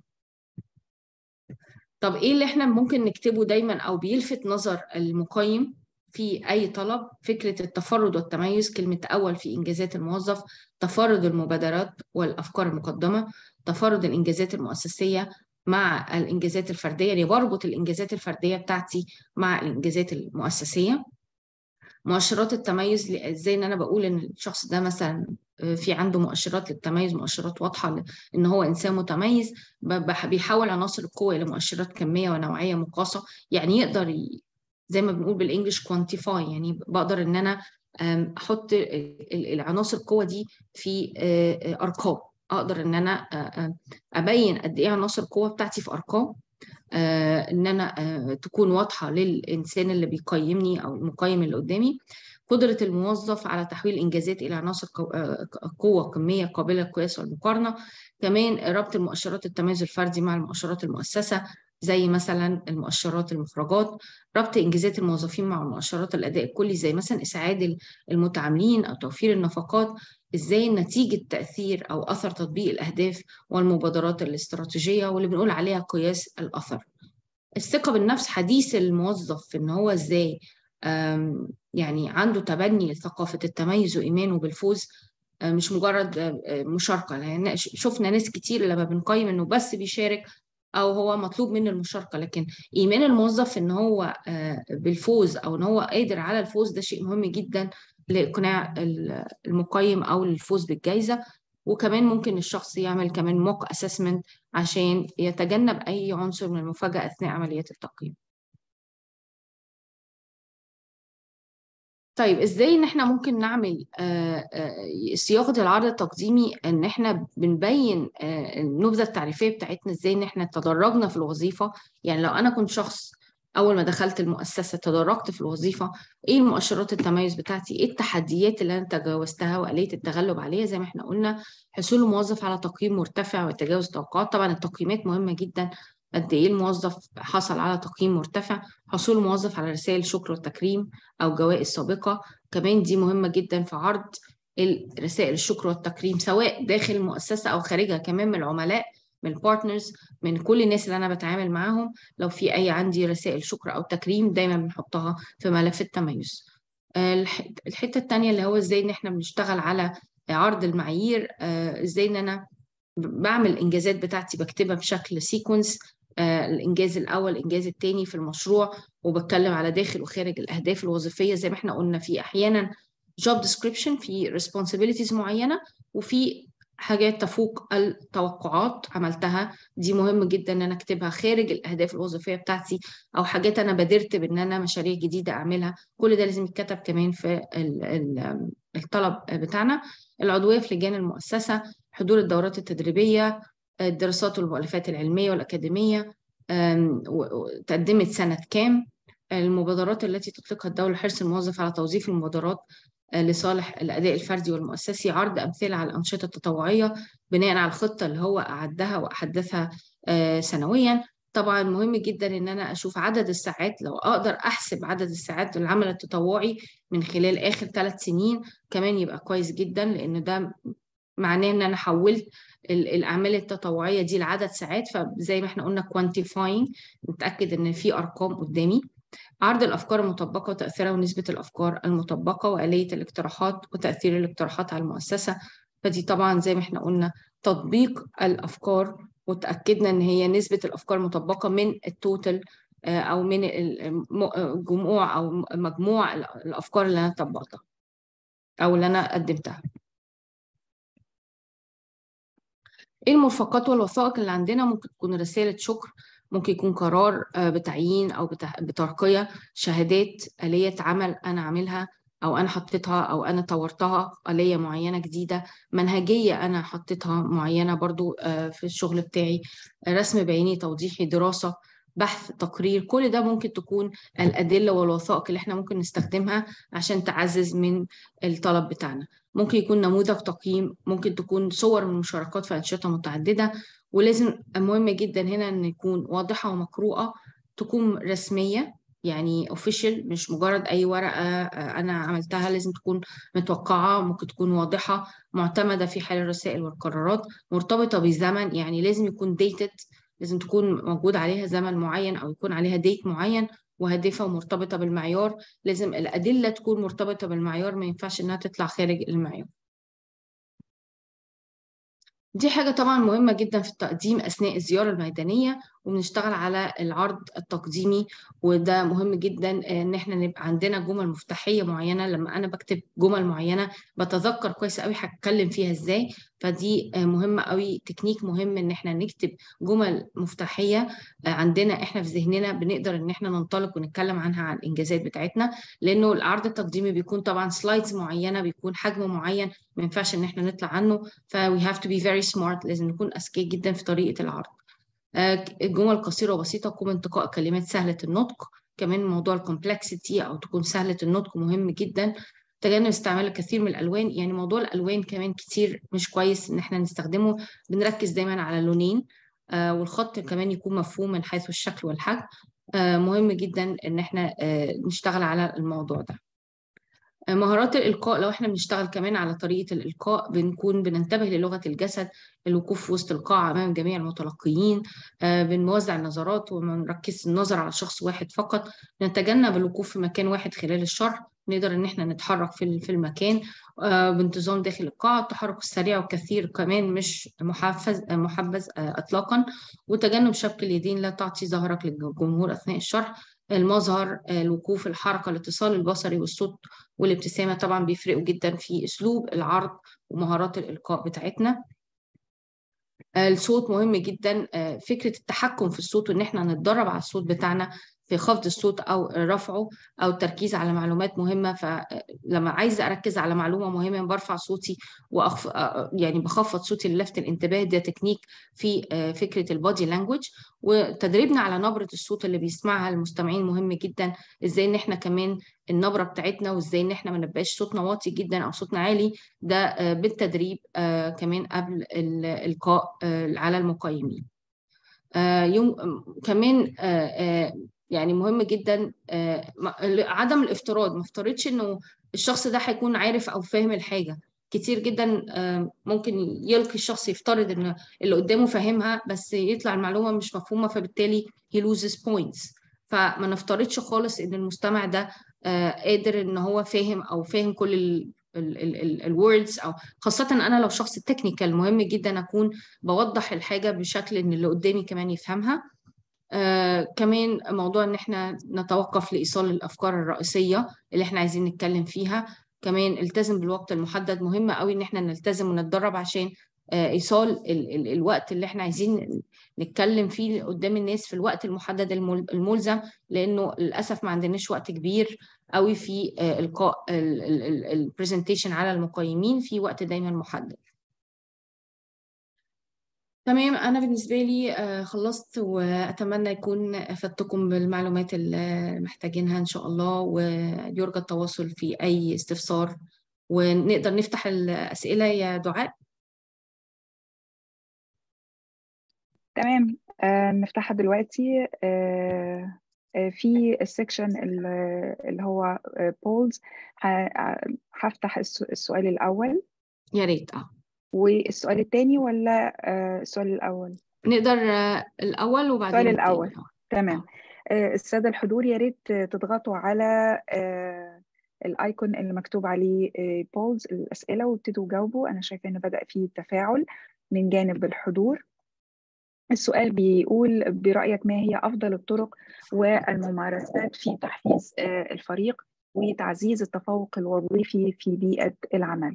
طب ايه اللي احنا ممكن نكتبه دايما او بيلفت نظر المقيم في اي طلب فكره التفرد والتميز كلمه اول في انجازات الموظف تفرد المبادرات والافكار المقدمه تفرد الانجازات المؤسسيه مع الانجازات الفرديه يعني بربط الانجازات الفرديه بتاعتي مع الانجازات المؤسسيه مؤشرات التميز ازاي ان انا بقول ان الشخص ده مثلا في عنده مؤشرات للتميز مؤشرات واضحه ان هو انسان متميز بيحول عناصر القوه الى مؤشرات كميه ونوعيه مقاسه يعني يقدر ي... زي ما بنقول بالانجلش كوانتيفاي يعني بقدر ان انا احط العناصر القوه دي في ارقام اقدر ان انا ابين قد ايه عناصر القوه بتاعتي في ارقام ان انا تكون واضحه للانسان اللي بيقيمني او المقيم اللي قدامي قدره الموظف على تحويل الانجازات الى عناصر قوه كميه قابله للقياس والمقارنه كمان ربط المؤشرات التميز الفردي مع المؤشرات المؤسسه زي مثلا المؤشرات المخرجات ربط انجازات الموظفين مع مؤشرات الاداء الكلي زي مثلا اسعاد المتعاملين او توفير النفقات ازاي نتيجه تاثير او اثر تطبيق الاهداف والمبادرات الاستراتيجيه واللي بنقول عليها قياس الاثر الثقه بالنفس حديث الموظف ان هو ازاي يعني عنده تبني لثقافه التميز وايمانه بالفوز مش مجرد مشاركه لان شفنا ناس كتير لما بنقيم انه بس بيشارك او هو مطلوب منه المشاركه لكن ايمان الموظف ان هو بالفوز او ان هو قادر على الفوز ده شيء مهم جدا لاقناع المقيم او للفوز بالجائزه وكمان ممكن الشخص يعمل كمان موك اسسمنت عشان يتجنب اي عنصر من المفاجاه اثناء عمليات التقييم طيب ازاي ان احنا ممكن نعمل صياغه العرض التقديمي ان احنا بنبين النبذه التعريفيه بتاعتنا ازاي ان احنا تدرجنا في الوظيفه يعني لو انا كنت شخص اول ما دخلت المؤسسه تدرجت في الوظيفه ايه المؤشرات التميز بتاعتي ايه التحديات اللي انا تجاوزتها واليه التغلب عليها زي ما احنا قلنا حصول الموظف على تقييم مرتفع وتجاوز التوقعات طبعا التقييمات مهمه جدا قد ايه الموظف حصل على تقييم مرتفع حصول الموظف على رسائل شكر والتكريم او جوائز سابقه كمان دي مهمه جدا في عرض رسائل الشكر والتكريم سواء داخل المؤسسه او خارجها كمان من العملاء من البارتنرز من كل الناس اللي انا بتعامل معاهم لو في اي عندي رسائل شكر او تكريم دايما بنحطها في ملف التميز الحته الثانيه اللي هو ازاي ان احنا بنشتغل على عرض المعايير ازاي ان انا بعمل الانجازات بتاعتي بكتبها بشكل سيكونس الانجاز الاول الانجاز الثاني في المشروع وبتكلم على داخل وخارج الاهداف الوظيفيه زي ما احنا قلنا في احيانا job description في responsibilities معينه وفي حاجات تفوق التوقعات عملتها دي مهم جدا ان انا اكتبها خارج الاهداف الوظيفيه بتاعتي او حاجات انا بادرت بان انا مشاريع جديده اعملها كل ده لازم يتكتب كمان في الطلب بتاعنا العضويه في لجان المؤسسه حضور الدورات التدريبيه الدراسات والمؤلفات العلميه والاكاديميه تقدمت سنه كام المبادرات التي تطلقها الدوله حرص الموظف على توظيف المبادرات لصالح الأداء الفردي والمؤسسي عرض أمثلة على الأنشطة التطوعية بناء على الخطة اللي هو أعدها وأحدثها سنويا طبعا مهم جدا ان انا اشوف عدد الساعات لو اقدر احسب عدد الساعات للعمل التطوعي من خلال اخر ثلاث سنين كمان يبقى كويس جدا لان ده معناه ان انا حولت الاعمال التطوعيه دي لعدد ساعات فزي ما احنا قلنا كوانتيفاينج نتاكد ان في ارقام قدامي عرض الأفكار المطبقة وتأثيرها ونسبة الأفكار المطبقة وآلية الاقتراحات وتأثير الاقتراحات على المؤسسة فدي طبعا زي ما احنا قلنا تطبيق الأفكار وتأكدنا إن هي نسبة الأفكار المطبقة من التوتال أو من الجموع أو مجموع الأفكار اللي أنا طبقتها أو اللي أنا قدمتها ايه المرفقات والوثائق اللي عندنا ممكن تكون رسالة شكر ممكن يكون قرار بتعيين او بترقيه شهادات اليه عمل انا عاملها او انا حطيتها او انا طورتها اليه معينه جديده منهجيه انا حطيتها معينه برضو في الشغل بتاعي رسم بياني توضيحي دراسه بحث تقرير كل ده ممكن تكون الادله والوثائق اللي احنا ممكن نستخدمها عشان تعزز من الطلب بتاعنا ممكن يكون نموذج تقييم ممكن تكون صور من مشاركات في انشطه متعدده ولازم مهم جدا هنا ان يكون واضحه ومقروءه تكون رسميه يعني اوفيشال مش مجرد اي ورقه انا عملتها لازم تكون متوقعه ممكن تكون واضحه معتمده في حال الرسائل والقرارات مرتبطه بزمن يعني لازم يكون ديتد لازم تكون موجود عليها زمن معين او يكون عليها ديت معين وهادفه ومرتبطه بالمعيار لازم الادله تكون مرتبطه بالمعيار ما ينفعش انها تطلع خارج المعيار دي حاجة طبعا مهمة جدا في التقديم أثناء الزيارة الميدانية وبنشتغل على العرض التقديمي وده مهم جدا ان احنا نبقى عندنا جمل مفتاحيه معينه لما انا بكتب جمل معينه بتذكر كويس قوي هتكلم فيها ازاي فدي مهمه قوي تكنيك مهم ان احنا نكتب جمل مفتاحيه عندنا احنا في ذهننا بنقدر ان احنا ننطلق ونتكلم عنها عن الانجازات بتاعتنا لانه العرض التقديمي بيكون طبعا سلايدز معينه بيكون حجم معين ما ينفعش ان احنا نطلع عنه ف we have to be very smart لازم نكون اذكياء جدا في طريقه العرض الجمل قصيره وبسيطه تكون انتقاء كلمات سهله النطق كمان موضوع الكومبلكسيتي او تكون سهله النطق مهم جدا تجنب استعمال الكثير من الالوان يعني موضوع الالوان كمان كتير مش كويس ان احنا نستخدمه بنركز دايما على لونين آه والخط كمان يكون مفهوم من حيث الشكل والحجم آه مهم جدا ان احنا آه نشتغل على الموضوع ده مهارات الإلقاء لو احنا بنشتغل كمان على طريقة الإلقاء بنكون بننتبه للغة الجسد الوقوف في وسط القاعة أمام جميع المتلقيين آه بنوزع النظرات وما نركز النظر على شخص واحد فقط نتجنب الوقوف في مكان واحد خلال الشرح نقدر ان احنا نتحرك في في المكان آه بانتظام داخل القاعة التحرك السريع والكثير كمان مش محفز محبذ آه اطلاقا وتجنب شبك اليدين لا تعطي ظهرك للجمهور اثناء الشرح المظهر الوقوف الحركة الاتصال البصري والصوت والابتسامة طبعا بيفرقوا جدا في أسلوب العرض ومهارات الإلقاء بتاعتنا الصوت مهم جدا فكرة التحكم في الصوت وإن احنا نتدرب على الصوت بتاعنا في خفض الصوت او رفعه او التركيز على معلومات مهمه فلما عايزه اركز على معلومه مهمه برفع صوتي وأخف... يعني بخفض صوتي للفت الانتباه ده تكنيك في فكره البادي لانجوج وتدريبنا على نبره الصوت اللي بيسمعها المستمعين مهم جدا ازاي ان احنا كمان النبره بتاعتنا وازاي ان احنا ما نبقاش صوتنا واطي جدا او صوتنا عالي ده بالتدريب كمان قبل الالقاء على المقيمين يوم كمان يعني مهم جدا عدم الافتراض ما افترضش انه الشخص ده هيكون عارف او فاهم الحاجه كتير جدا ممكن يلقي الشخص يفترض ان اللي قدامه فاهمها بس يطلع المعلومه مش مفهومه فبالتالي he loses points فما نفترضش خالص ان المستمع ده قادر ان هو فاهم او فاهم كل الوردز او خاصه انا لو شخص تكنيكال مهم جدا اكون بوضح الحاجه بشكل ان اللي قدامي كمان يفهمها آه كمان موضوع ان احنا نتوقف لايصال الافكار الرئيسيه اللي احنا عايزين نتكلم فيها كمان التزم بالوقت المحدد مهم قوي ان احنا نلتزم ونتدرب عشان ايصال ال ال الوقت اللي احنا عايزين نتكلم فيه قدام الناس في الوقت المحدد الملزم لانه للاسف ما عندناش وقت كبير قوي في القاء البرزنتيشن على المقيمين في وقت دايما محدد تمام أنا بالنسبة لي خلصت وأتمنى يكون أفدتكم بالمعلومات اللي محتاجينها إن شاء الله ويرجى التواصل في أي استفسار ونقدر نفتح الأسئلة يا دعاء تمام آه نفتحها دلوقتي آه في السكشن اللي هو بولز هفتح السؤال الأول يا ريت اه والسؤال الثاني ولا السؤال الأول؟ نقدر الأول وبعدين السؤال الأول تمام السادة الحضور يا ريت تضغطوا على الايكون اللي مكتوب عليه بولز الأسئلة وابتدوا جاوبوا أنا شايفة إن بدأ فيه تفاعل من جانب الحضور السؤال بيقول برأيك ما هي أفضل الطرق والممارسات في تحفيز الفريق وتعزيز التفوق الوظيفي في بيئة العمل؟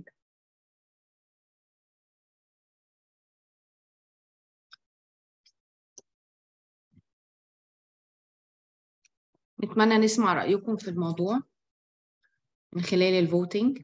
نتمنى نسمع رأيكم في الموضوع من خلال الفوتينج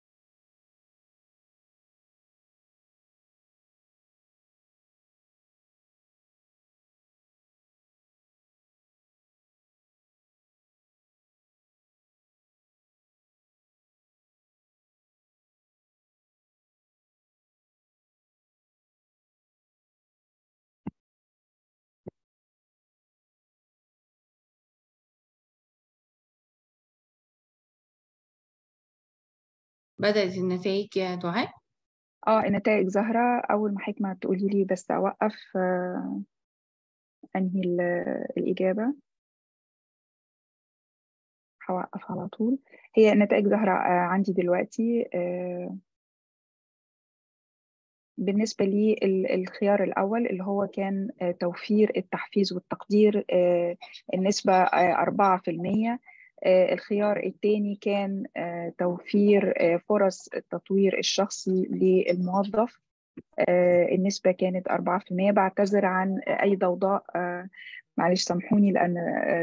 بدأت النتائج يا دعاء اه النتائج ظاهرة أول ما حكمة تقولي لي بس أوقف آه أنهي الإجابة هوقف على طول هي النتائج ظاهرة آه عندي دلوقتي آه بالنسبة لي الخيار الأول اللي هو كان توفير التحفيز والتقدير النسبة أربعة في المية الخيار الثاني كان توفير فرص التطوير الشخصي للموظف النسبة كانت 4% بعتذر عن أي ضوضاء معلش سامحوني لأن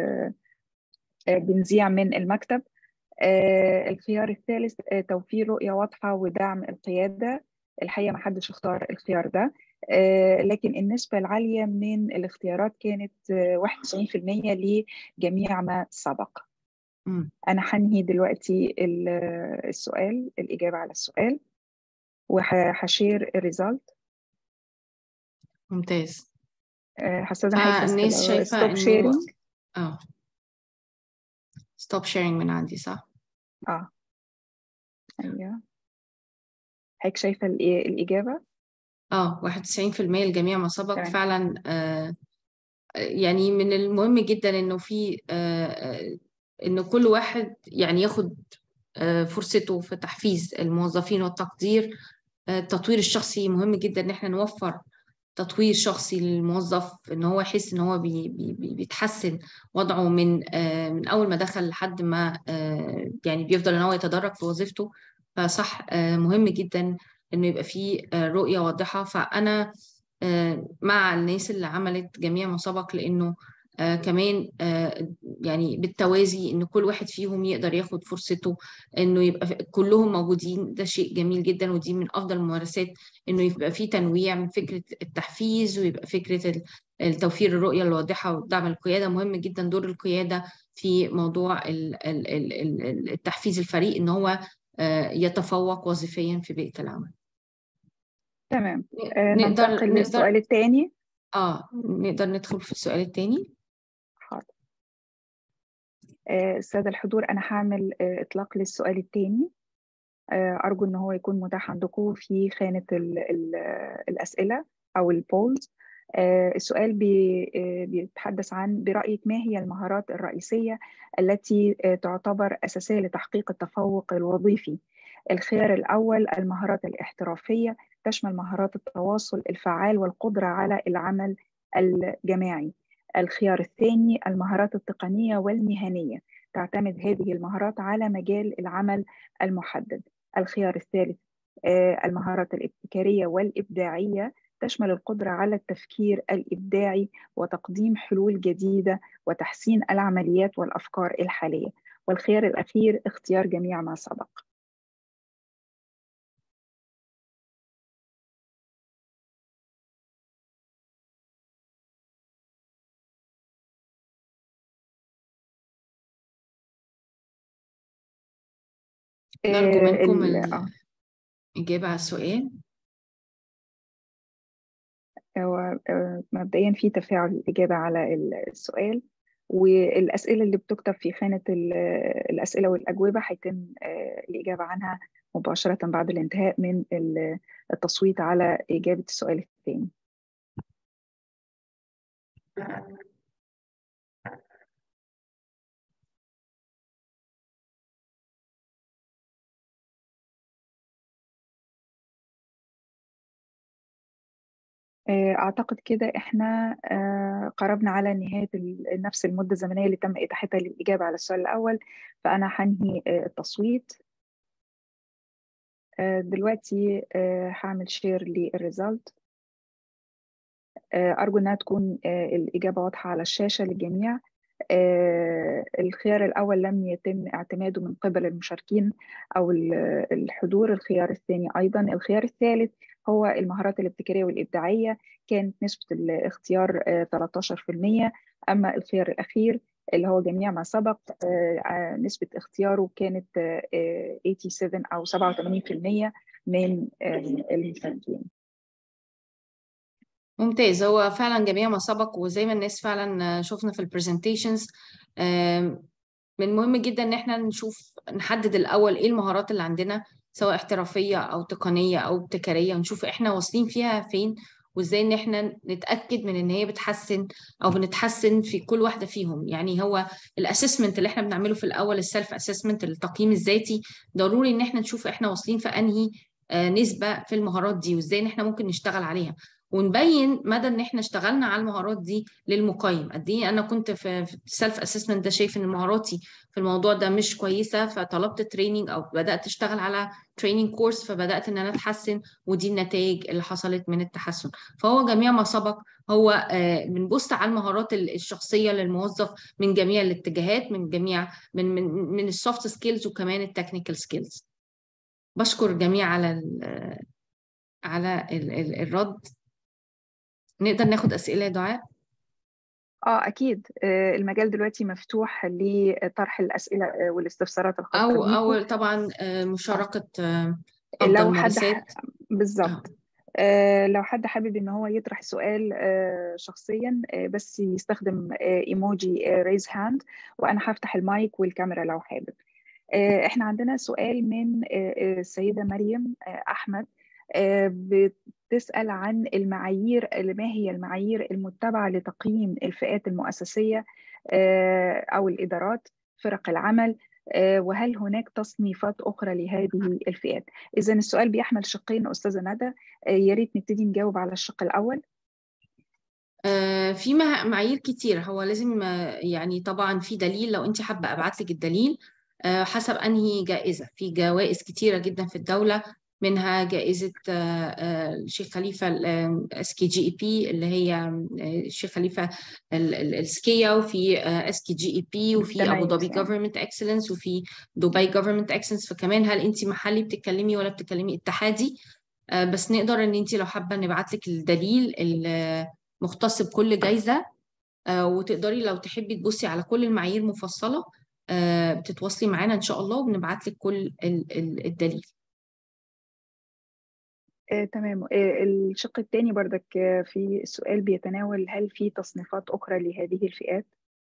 بنذيع من المكتب الخيار الثالث توفير رؤية واضحة ودعم القيادة الحقيقة ما حدش اختار الخيار ده لكن النسبة العالية من الاختيارات كانت 91% لجميع ما سبق أنا هنهي دلوقتي السؤال الإجابة على السؤال وهشير الريزلت ممتاز هستاذن حضرتك الناس شايفة ستوب شيرنج اه ستوب شيرنج من عندي صح؟ اه ايوه هيك شايفة الإجابة؟ اه 91% لجميع ما سبق تمام. فعلا آه يعني من المهم جدا انه في آه انه كل واحد يعني ياخد آه فرصته في تحفيز الموظفين والتقدير التطوير الشخصي مهم جدا ان احنا نوفر تطوير شخصي للموظف ان هو يحس ان هو بي بي بيتحسن وضعه من من اول ما دخل لحد ما يعني بيفضل ان هو يتدرج في وظيفته فصح مهم جدا انه يبقى فيه رؤيه واضحه فانا مع الناس اللي عملت جميع ما سبق لانه كمان يعني بالتوازي ان كل واحد فيهم يقدر ياخد فرصته انه يبقى كلهم موجودين ده شيء جميل جدا ودي من افضل الممارسات انه يبقى في تنويع من فكره التحفيز ويبقى فكره التوفير الرؤيه الواضحه ودعم القياده مهم جدا دور القياده في موضوع التحفيز الفريق ان هو يتفوق وظيفيا في بيئه العمل تمام ننتقل للسؤال الثاني اه نقدر ندخل في السؤال الثاني حاضر السادة الحضور أنا هعمل إطلاق للسؤال الثاني أرجو إن هو يكون متاح عندكم في خانة ال ال الأسئلة أو البولز السؤال بيتحدث عن برأيك ما هي المهارات الرئيسية التي تعتبر أساسية لتحقيق التفوق الوظيفي الخيار الأول المهارات الاحترافية تشمل مهارات التواصل الفعال والقدرة على العمل الجماعي الخيار الثاني المهارات التقنية والمهنية تعتمد هذه المهارات على مجال العمل المحدد الخيار الثالث المهارات الابتكارية والإبداعية تشمل القدرة على التفكير الإبداعي وتقديم حلول جديدة وتحسين العمليات والأفكار الحالية والخيار الأخير اختيار جميع ما سبق نرجو منكم الإجابة على السؤال هو مبدئيا في تفاعل الإجابة على السؤال والأسئلة اللي بتكتب في خانة الأسئلة والأجوبة هيتم الإجابة عنها مباشرة بعد الانتهاء من التصويت على إجابة السؤال الثاني أعتقد كده إحنا قربنا على نهاية نفس المدة الزمنية اللي تم إتاحتها للإجابة على السؤال الأول فأنا هنهي التصويت دلوقتي هعمل شير للريزلت أرجو إنها تكون الإجابة واضحة على الشاشة للجميع الخيار الأول لم يتم اعتماده من قبل المشاركين أو الحضور الخيار الثاني أيضا الخيار الثالث هو المهارات الابتكارية والإبداعية كانت نسبة الاختيار 13% أما الخيار الأخير اللي هو جميع ما سبق نسبة اختياره كانت 87 أو 87% من المشاركين ممتاز هو فعلا جميع ما سبق وزي ما الناس فعلا شفنا في البرزنتيشنز من مهم جدا ان احنا نشوف نحدد الاول ايه المهارات اللي عندنا سواء احترافيه او تقنيه او ابتكاريه ونشوف احنا واصلين فيها فين وازاي ان احنا نتاكد من ان هي بتحسن او بنتحسن في كل واحده فيهم يعني هو الاسسمنت اللي احنا بنعمله في الاول السيلف اسسمنت التقييم الذاتي ضروري ان احنا نشوف احنا واصلين في انهي نسبه في المهارات دي وازاي ان احنا ممكن نشتغل عليها ونبين مدى ان احنا اشتغلنا على المهارات دي للمقيم قد ايه انا كنت في السيلف اسسمنت ده شايف ان مهاراتي في الموضوع ده مش كويسه فطلبت تريننج او بدات اشتغل على تريننج كورس فبدات ان انا اتحسن ودي النتائج اللي حصلت من التحسن فهو جميع ما سبق هو بنبص على المهارات الشخصيه للموظف من جميع الاتجاهات من جميع من من من السوفت سكيلز وكمان التكنيكال سكيلز بشكر الجميع على ال على ال ال الرد نقدر ناخد أسئلة يا دعاء؟ اه اكيد المجال دلوقتي مفتوح لطرح الاسئله والاستفسارات الخاصه او او طبعا مشاركه افضل لو ممارسات حد بالظبط آه لو حد حابب ان هو يطرح سؤال آه شخصيا آه بس يستخدم ايموجي ريز هاند وانا هفتح المايك والكاميرا لو حابب احنا عندنا سؤال من السيده مريم احمد بتسأل عن المعايير ما هي المعايير المتبعة لتقييم الفئات المؤسسية أو الإدارات فرق العمل وهل هناك تصنيفات أخرى لهذه الفئات إذا السؤال بيحمل شقين أستاذة ندى يا ريت نبتدي نجاوب على الشق الأول في معايير كتير هو لازم يعني طبعا في دليل لو انت حابه ابعت لك الدليل حسب انهي جائزه في جوائز كتيره جدا في الدوله منها جائزة الشيخ خليفة اس كي جي اي بي اللي هي الشيخ خليفة السكيا وفي اس كي جي اي بي وفي ابو ظبي جفرمنت اكسلنس وفي دبي جفرمنت اكسلنس فكمان هل انت محلي بتتكلمي ولا بتتكلمي اتحادي بس نقدر ان انت لو حابة نبعت لك الدليل المختص بكل جايزة وتقدري لو تحبي تبصي على كل المعايير مفصلة بتتواصلي معانا ان شاء الله وبنبعت لك كل الدليل آه، تمام آه، الشق الثاني بردك آه، في السؤال بيتناول هل في تصنيفات أخرى لهذه الفئات؟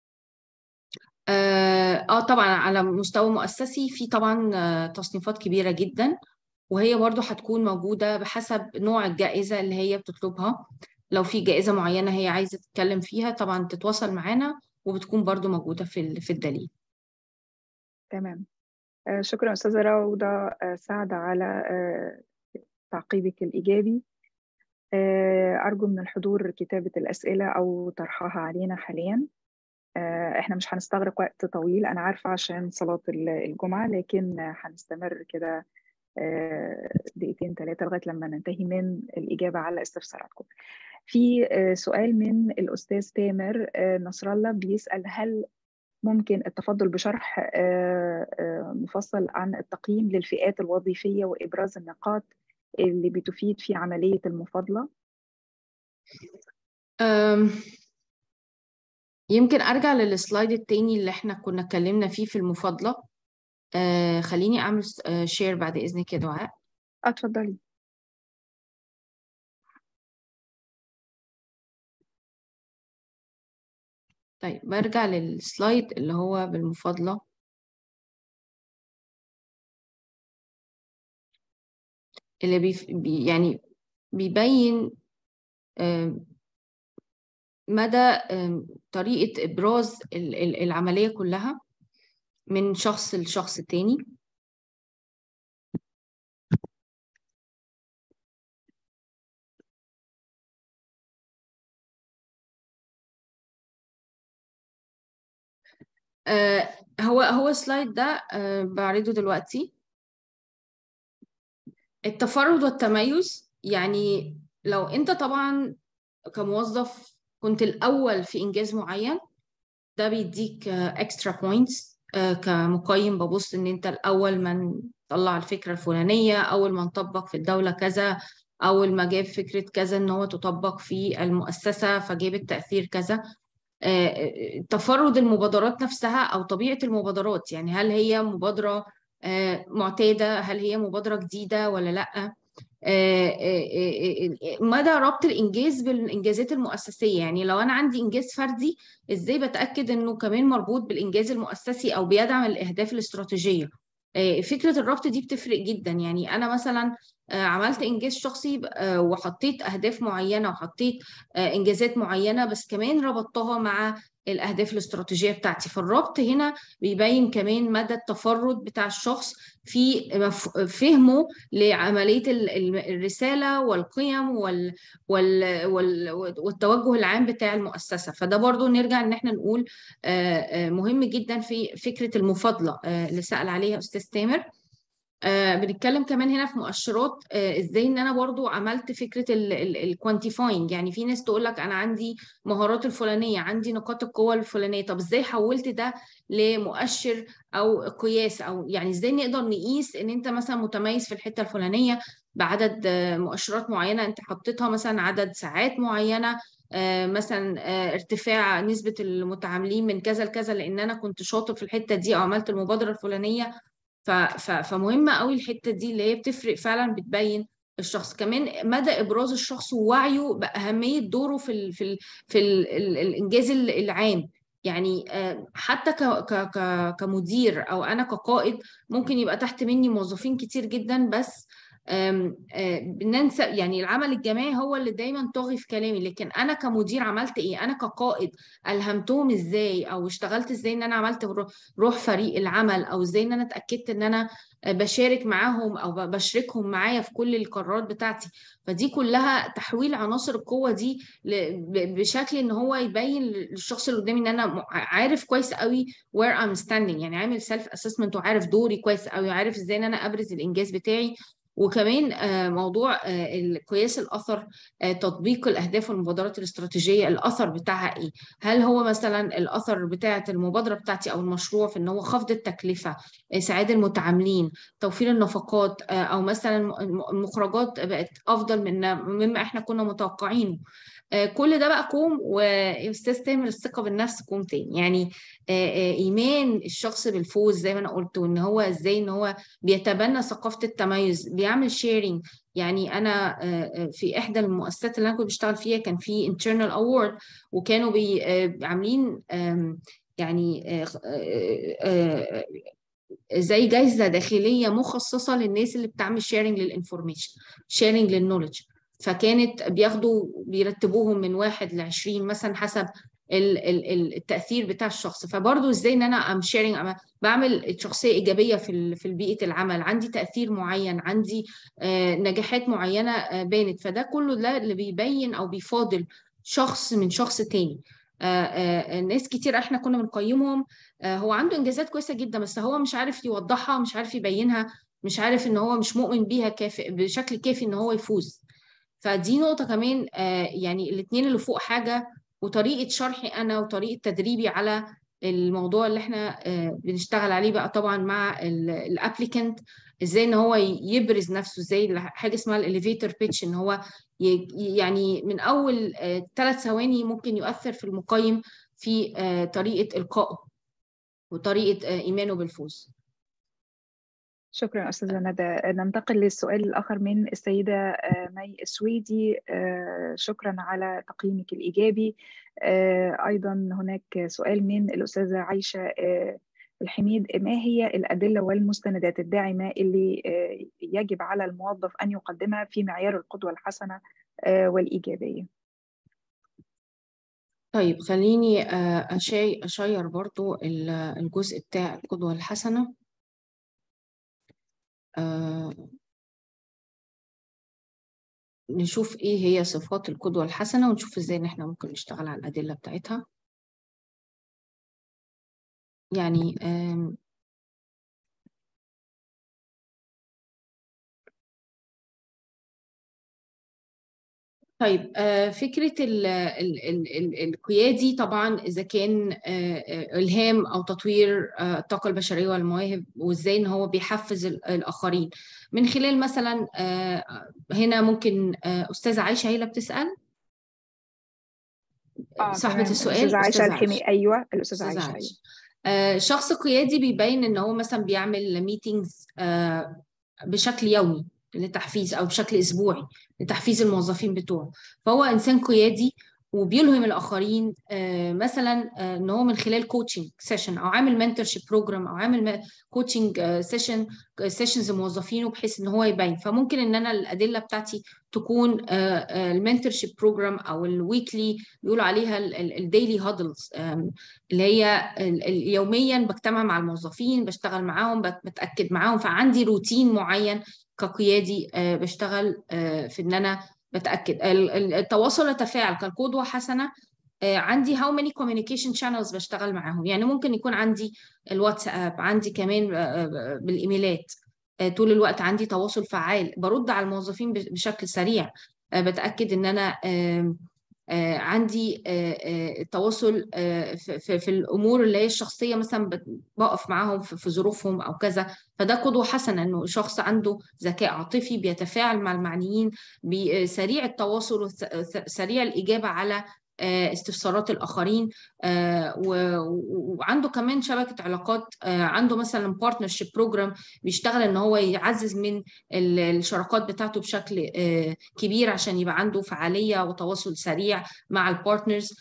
اه طبعا على مستوى مؤسسي في طبعا تصنيفات كبيرة جدا وهي برضو هتكون موجودة بحسب نوع الجائزة اللي هي بتطلبها لو في جائزة معينة هي عايزة تتكلم فيها طبعا تتواصل معانا وبتكون برضو موجودة في في الدليل تمام شكرا أستاذة روضة سعد على تعقيبك الإيجابي أرجو من الحضور كتابة الأسئلة أو طرحها علينا حاليا إحنا مش هنستغرق وقت طويل أنا عارفة عشان صلاة الجمعة لكن هنستمر كده دقيقتين ثلاثة لغاية لما ننتهي من الإجابة على استفساراتكم في سؤال من الأستاذ تامر نصر الله بيسأل هل ممكن التفضل بشرح مفصل عن التقييم للفئات الوظيفية وإبراز النقاط اللي بتفيد في عملية المفاضلة؟ يمكن أرجع للسلايد التاني اللي احنا كنا اتكلمنا فيه في المفاضلة آه خليني أعمل شير بعد إذنك يا دعاء اتفضلي طيب برجع للسلايد اللي هو بالمفاضلة اللي بيف... بي يعني بيبين مدى طريقة إبراز العملية كلها من شخص لشخص تاني هو هو السلايد ده بعرضه دلوقتي التفرد والتميز يعني لو انت طبعا كموظف كنت الاول في انجاز معين ده بيديك اكسترا بوينتس كمقيم ببص ان انت الاول من طلع الفكره الفلانيه اول ما نطبق في الدوله كذا اول ما جاب فكره كذا ان هو تطبق في المؤسسه فجاب التاثير كذا تفرد المبادرات نفسها او طبيعه المبادرات يعني هل هي مبادره معتاده هل هي مبادره جديده ولا لا مدى ربط الانجاز بالانجازات المؤسسيه يعني لو انا عندي انجاز فردي ازاي بتاكد انه كمان مربوط بالانجاز المؤسسي او بيدعم الاهداف الاستراتيجيه فكره الربط دي بتفرق جدا يعني انا مثلا عملت انجاز شخصي وحطيت اهداف معينه وحطيت انجازات معينه بس كمان ربطتها مع الاهداف الاستراتيجيه بتاعتي فالربط هنا بيبين كمان مدى التفرد بتاع الشخص في فهمه لعمليه الرساله والقيم وال وال وال والتوجه العام بتاع المؤسسه فده برضو نرجع ان احنا نقول مهم جدا في فكره المفاضله اللي سال عليها استاذ تامر آه بنتكلم كمان هنا في مؤشرات آه ازاي ان انا برضو عملت فكره الكوانتيفاينج يعني في ناس تقول لك انا عندي مهارات الفلانيه عندي نقاط القوه الفلانيه طب ازاي حولت ده لمؤشر او قياس او يعني ازاي نقدر نقيس ان انت مثلا متميز في الحته الفلانيه بعدد آه مؤشرات معينه انت حطيتها مثلا عدد ساعات معينه آه مثلا آه ارتفاع نسبة المتعاملين من كذا لكذا لأن أنا كنت شاطر في الحتة دي أو عملت المبادرة الفلانية فمهمة قوي الحتة دي اللي هي بتفرق فعلا بتبين الشخص كمان مدى ابراز الشخص ووعيه باهميه دوره في ال في ال في ال ال الانجاز العام يعني حتى ك ك كمدير او انا كقائد ممكن يبقى تحت مني موظفين كتير جدا بس بننسى يعني العمل الجماعي هو اللي دايما طاغي في كلامي لكن انا كمدير عملت ايه انا كقائد الهمتهم ازاي او اشتغلت ازاي ان انا عملت روح فريق العمل او ازاي ان انا اتاكدت ان انا بشارك معاهم او بشركهم معايا في كل القرارات بتاعتي فدي كلها تحويل عناصر القوه دي بشكل ان هو يبين للشخص اللي قدامي ان انا عارف كويس قوي where I'm standing يعني عامل سيلف اسسمنت وعارف دوري كويس قوي وعارف ازاي ان انا ابرز الانجاز بتاعي وكمان موضوع قياس الاثر تطبيق الاهداف والمبادرات الاستراتيجيه الاثر بتاعها ايه هل هو مثلا الاثر بتاعه المبادره بتاعتي او المشروع في ان هو خفض التكلفه اسعاد المتعاملين توفير النفقات او مثلا المخرجات بقت افضل من مما احنا كنا متوقعينه كل ده بقى كوم واستاذ تامر الثقه بالنفس كوم تاني يعني ايمان الشخص بالفوز زي ما انا قلت وان هو ازاي ان هو بيتبنى ثقافه التميز بيعمل شيرنج يعني انا في احدى المؤسسات اللي انا كنت بشتغل فيها كان في internal award وكانوا بي عاملين يعني زي جايزه داخليه مخصصه للناس اللي بتعمل شيرنج للانفورميشن شيرنج للنولج فكانت بياخدوا بيرتبوهم من واحد لعشرين مثلا حسب التاثير بتاع الشخص فبرضه ازاي ان انا ام شيرنج بعمل شخصيه ايجابيه في في بيئه العمل عندي تاثير معين عندي نجاحات معينه بانت فده كله ده اللي بيبين او بيفاضل شخص من شخص تاني ناس كتير احنا كنا بنقيمهم هو عنده انجازات كويسه جدا بس هو مش عارف يوضحها مش عارف يبينها مش عارف ان هو مش مؤمن بيها كافي بشكل كافي ان هو يفوز فدي نقطة كمان آه يعني الاثنين اللي فوق حاجة وطريقة شرحي أنا وطريقة تدريبي على الموضوع اللي احنا آه بنشتغل عليه بقى طبعا مع الابليكانت ازاي ان هو يبرز نفسه ازاي حاجه اسمها الاليفيتور بيتش ان هو يعني من اول ثلاث ثواني ممكن يؤثر في المقيم في طريقه القائه وطريقه ايمانه بالفوز شكرا أستاذة ندى ننتقل للسؤال الآخر من السيدة مي السويدي شكرا على تقييمك الإيجابي أيضا هناك سؤال من الأستاذة عايشة الحميد ما هي الأدلة والمستندات الداعمة اللي يجب على الموظف أن يقدمها في معيار القدوة الحسنة والإيجابية طيب خليني أشير برضو الجزء بتاع القدوة الحسنة نشوف إيه هي صفات القدوة الحسنة ونشوف إزاي إن إحنا ممكن نشتغل على الأدلة بتاعتها يعني طيب فكرة ال ال ال القيادي طبعا إذا كان إلهام أو تطوير الطاقة البشرية والمواهب وإزاي إن هو بيحفز الآخرين من خلال مثلا هنا ممكن أستاذة عايشة هي اللي بتسأل آه صاحبة تمام. السؤال الأستاذة عايشة أستاذة الحمي أيوة الأستاذة أستاذة عايشة عايشة. أيوة آه، شخص قيادي بيبين ان هو مثلا بيعمل ميتينجز بشكل يومي للتحفيز او بشكل اسبوعي لتحفيز الموظفين بتوعه فهو انسان قيادي وبيلهم الاخرين آه، مثلا آه، ان هو من خلال كوتشنج سيشن او عامل منتورشيب بروجرام او عامل كوتشنج سيشن سيشنز موظفينه بحيث ان هو يبين فممكن ان انا الادله بتاعتي تكون المنتورشيب بروجرام او الويكلي بيقولوا عليها الديلي هادلز اللي هي ال- ال- يوميا بجتمع مع الموظفين بشتغل معاهم بت- بتاكد معاهم فعندي روتين معين كقيادي آه، بشتغل آه، في ان انا بتاكد ال- ال- التواصل التفاعل كقدوه حسنه آه، عندي how many communication channels بشتغل معاهم يعني ممكن يكون عندي الواتساب عندي كمان آه، آه، بالايميلات آه، طول الوقت عندي تواصل فعال برد على الموظفين بش- بشكل سريع آه، بتاكد ان انا آم، آه، عندي آه، آه، تواصل آه، في في- في الامور اللي هي الشخصيه مثلا بت- بقف معاهم في في ظروفهم او كذا فده قدوه حسنه انه شخص عنده ذكاء عاطفي بيتفاعل مع المعنيين بي- سريع التواصل وسريع الاجابه على آه، استفسارات الاخرين آه، و- و- وعنده كمان شبكه علاقات آه، عنده مثلا بارتنرشيب بروجرام بيشتغل ان هو يعزز من ال- الشراكات بتاعته بشكل آه، كبير عشان يبقى عنده فعاليه وتواصل سريع مع البارتنرز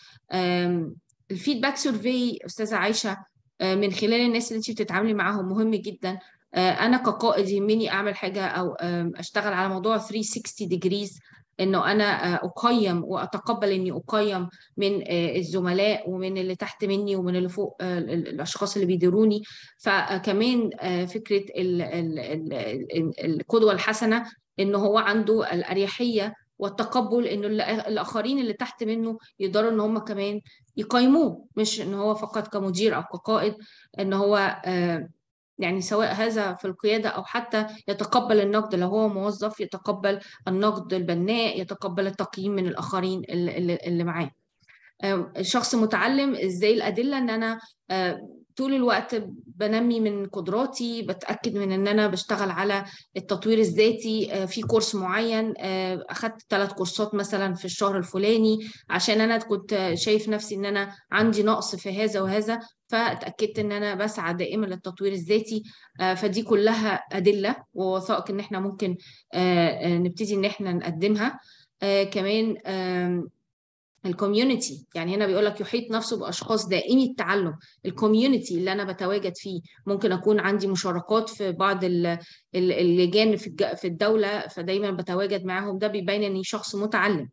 الفيدباك سيرفي استاذه عايشه آه، من خلال الناس اللي انت بتتعاملي معاهم مهم جدا آه، انا كقائد يهمني اعمل حاجه او آم، اشتغل على موضوع 360 ديجريز انه انا آه، اقيم واتقبل اني اقيم من آه، الزملاء ومن اللي تحت مني ومن اللي فوق آه، ال- ال- الاشخاص اللي بيديروني فكمان آه، فكره ال- ال- ال- ال- القدوه الحسنه ان هو عنده الاريحيه والتقبل انه ال- الاخرين اللي تحت منه يقدروا ان هم كمان يقيموه مش ان هو فقط كمدير او كقائد ان هو آه، يعني سواء هذا في القيادة أو حتى يتقبل النقد لو هو موظف يتقبل النقد البناء يتقبل التقييم من الآخرين اللي, اللي اللي معاه آه، شخص متعلم ازاي الأدلة ان انا آه، طول الوقت بنمي من قدراتي بتأكد من ان انا بشتغل على التطوير الذاتي آه، في كورس معين آه، اخدت ثلاث كورسات مثلا في الشهر الفلاني عشان انا كنت شايف نفسي ان انا عندي نقص في هذا وهذا فاتأكدت ان انا بسعى دائما للتطوير الذاتي آه، فدي كلها أدلة ووثائق ان احنا ممكن آه، آه، نبتدي ان احنا نقدمها آه، كمان آم، الكوميونتي يعني هنا بيقول لك يحيط نفسه باشخاص دائمي التعلم الكوميونتي اللي انا بتواجد فيه ممكن اكون عندي مشاركات في بعض ال- ال- اللجان في الج- في الدوله فدايما بتواجد معاهم ده بيبين اني شخص متعلم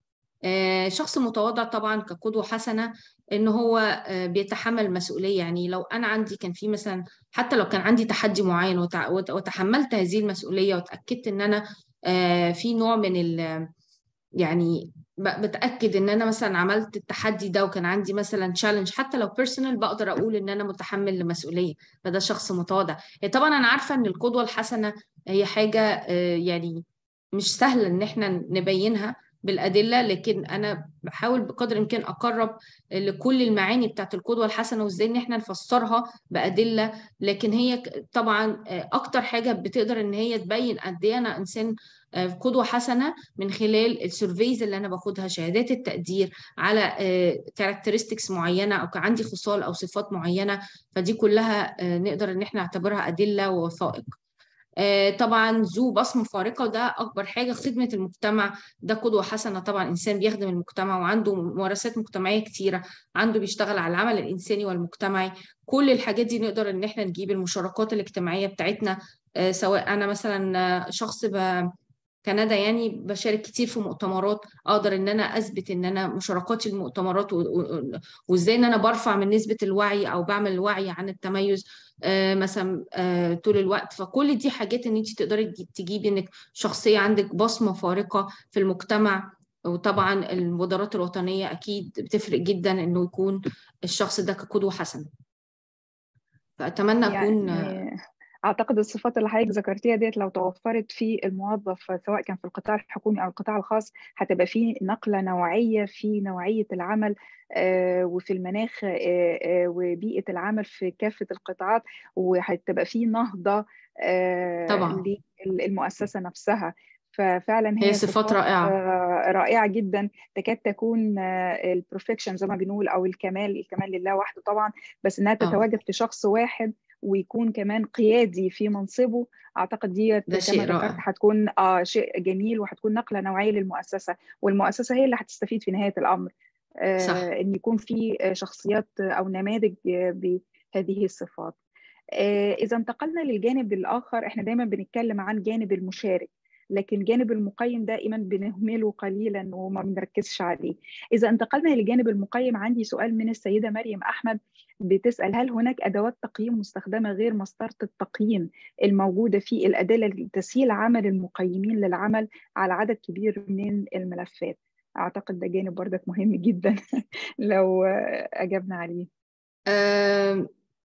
آه، شخص متواضع طبعا كقدوه حسنه ان هو آه، بيتحمل مسؤوليه يعني لو انا عندي كان في مثلا حتى لو كان عندي تحدي معين وتع- وت- وتحملت هذه المسؤوليه وتاكدت ان انا آه، في نوع من ال يعني بتاكد ان انا مثلا عملت التحدي ده وكان عندي مثلا تشالنج حتى لو بيرسونال بقدر اقول ان انا متحمل لمسؤوليه فده شخص متواضع طبعا انا عارفه ان القدوه الحسنه هي حاجه يعني مش سهل ان احنا نبينها بالادله لكن انا بحاول بقدر الامكان اقرب لكل المعاني بتاعت القدوه الحسنه وازاي ان احنا نفسرها بادله لكن هي طبعا اكتر حاجه بتقدر ان هي تبين قد ايه انا انسان قدوه حسنه من خلال السيرفيز اللي انا باخدها شهادات التقدير على كاركترستكس معينه او عندي خصال او صفات معينه فدي كلها نقدر ان احنا نعتبرها ادله ووثائق طبعا ذو بصمه فارقه وده اكبر حاجه خدمه المجتمع ده قدوه حسنه طبعا انسان بيخدم المجتمع وعنده ممارسات مجتمعيه كتيره عنده بيشتغل على العمل الانساني والمجتمعي كل الحاجات دي نقدر ان احنا نجيب المشاركات الاجتماعيه بتاعتنا سواء انا مثلا شخص ب... كندا يعني بشارك كتير في مؤتمرات اقدر ان انا اثبت ان انا مشاركاتي المؤتمرات وازاي ان انا برفع من نسبه الوعي او بعمل وعي عن التميز آه مثلا آه طول الوقت فكل دي حاجات ان انت تقدري تجيبي انك شخصيه عندك بصمه فارقه في المجتمع وطبعا المبادرات الوطنيه اكيد بتفرق جدا انه يكون الشخص ده كقدوه حسنه فاتمنى اكون يعني اعتقد الصفات اللي حضرتك ذكرتيها ديت لو توفرت في الموظف سواء كان في القطاع الحكومي او القطاع الخاص هتبقى في نقله نوعيه في نوعيه العمل وفي المناخ وبيئه العمل في كافه القطاعات وهتبقى في نهضه طبعا للمؤسسه نفسها ففعلا هي, هي صفات رائعه رائعه جدا تكاد تكون البرفكشن زي ما بنقول او الكمال الكمال لله وحده طبعا بس انها تتواجد في شخص واحد ويكون كمان قيادي في منصبه اعتقد دي ده شيء رائع هتكون اه شيء جميل وهتكون نقله نوعيه للمؤسسه والمؤسسه هي اللي هتستفيد في نهايه الامر آه صح. ان يكون في شخصيات او نماذج بهذه الصفات آه اذا انتقلنا للجانب الاخر احنا دايما بنتكلم عن جانب المشارك لكن جانب المقيم دائما بنهمله قليلا وما بنركزش عليه إذا انتقلنا للجانب المقيم عندي سؤال من السيدة مريم أحمد بتسأل هل هناك أدوات تقييم مستخدمة غير مسطرة التقييم الموجودة في الأدلة لتسهيل عمل المقيمين للعمل على عدد كبير من الملفات أعتقد ده جانب بردك مهم جدا لو أجبنا عليه أه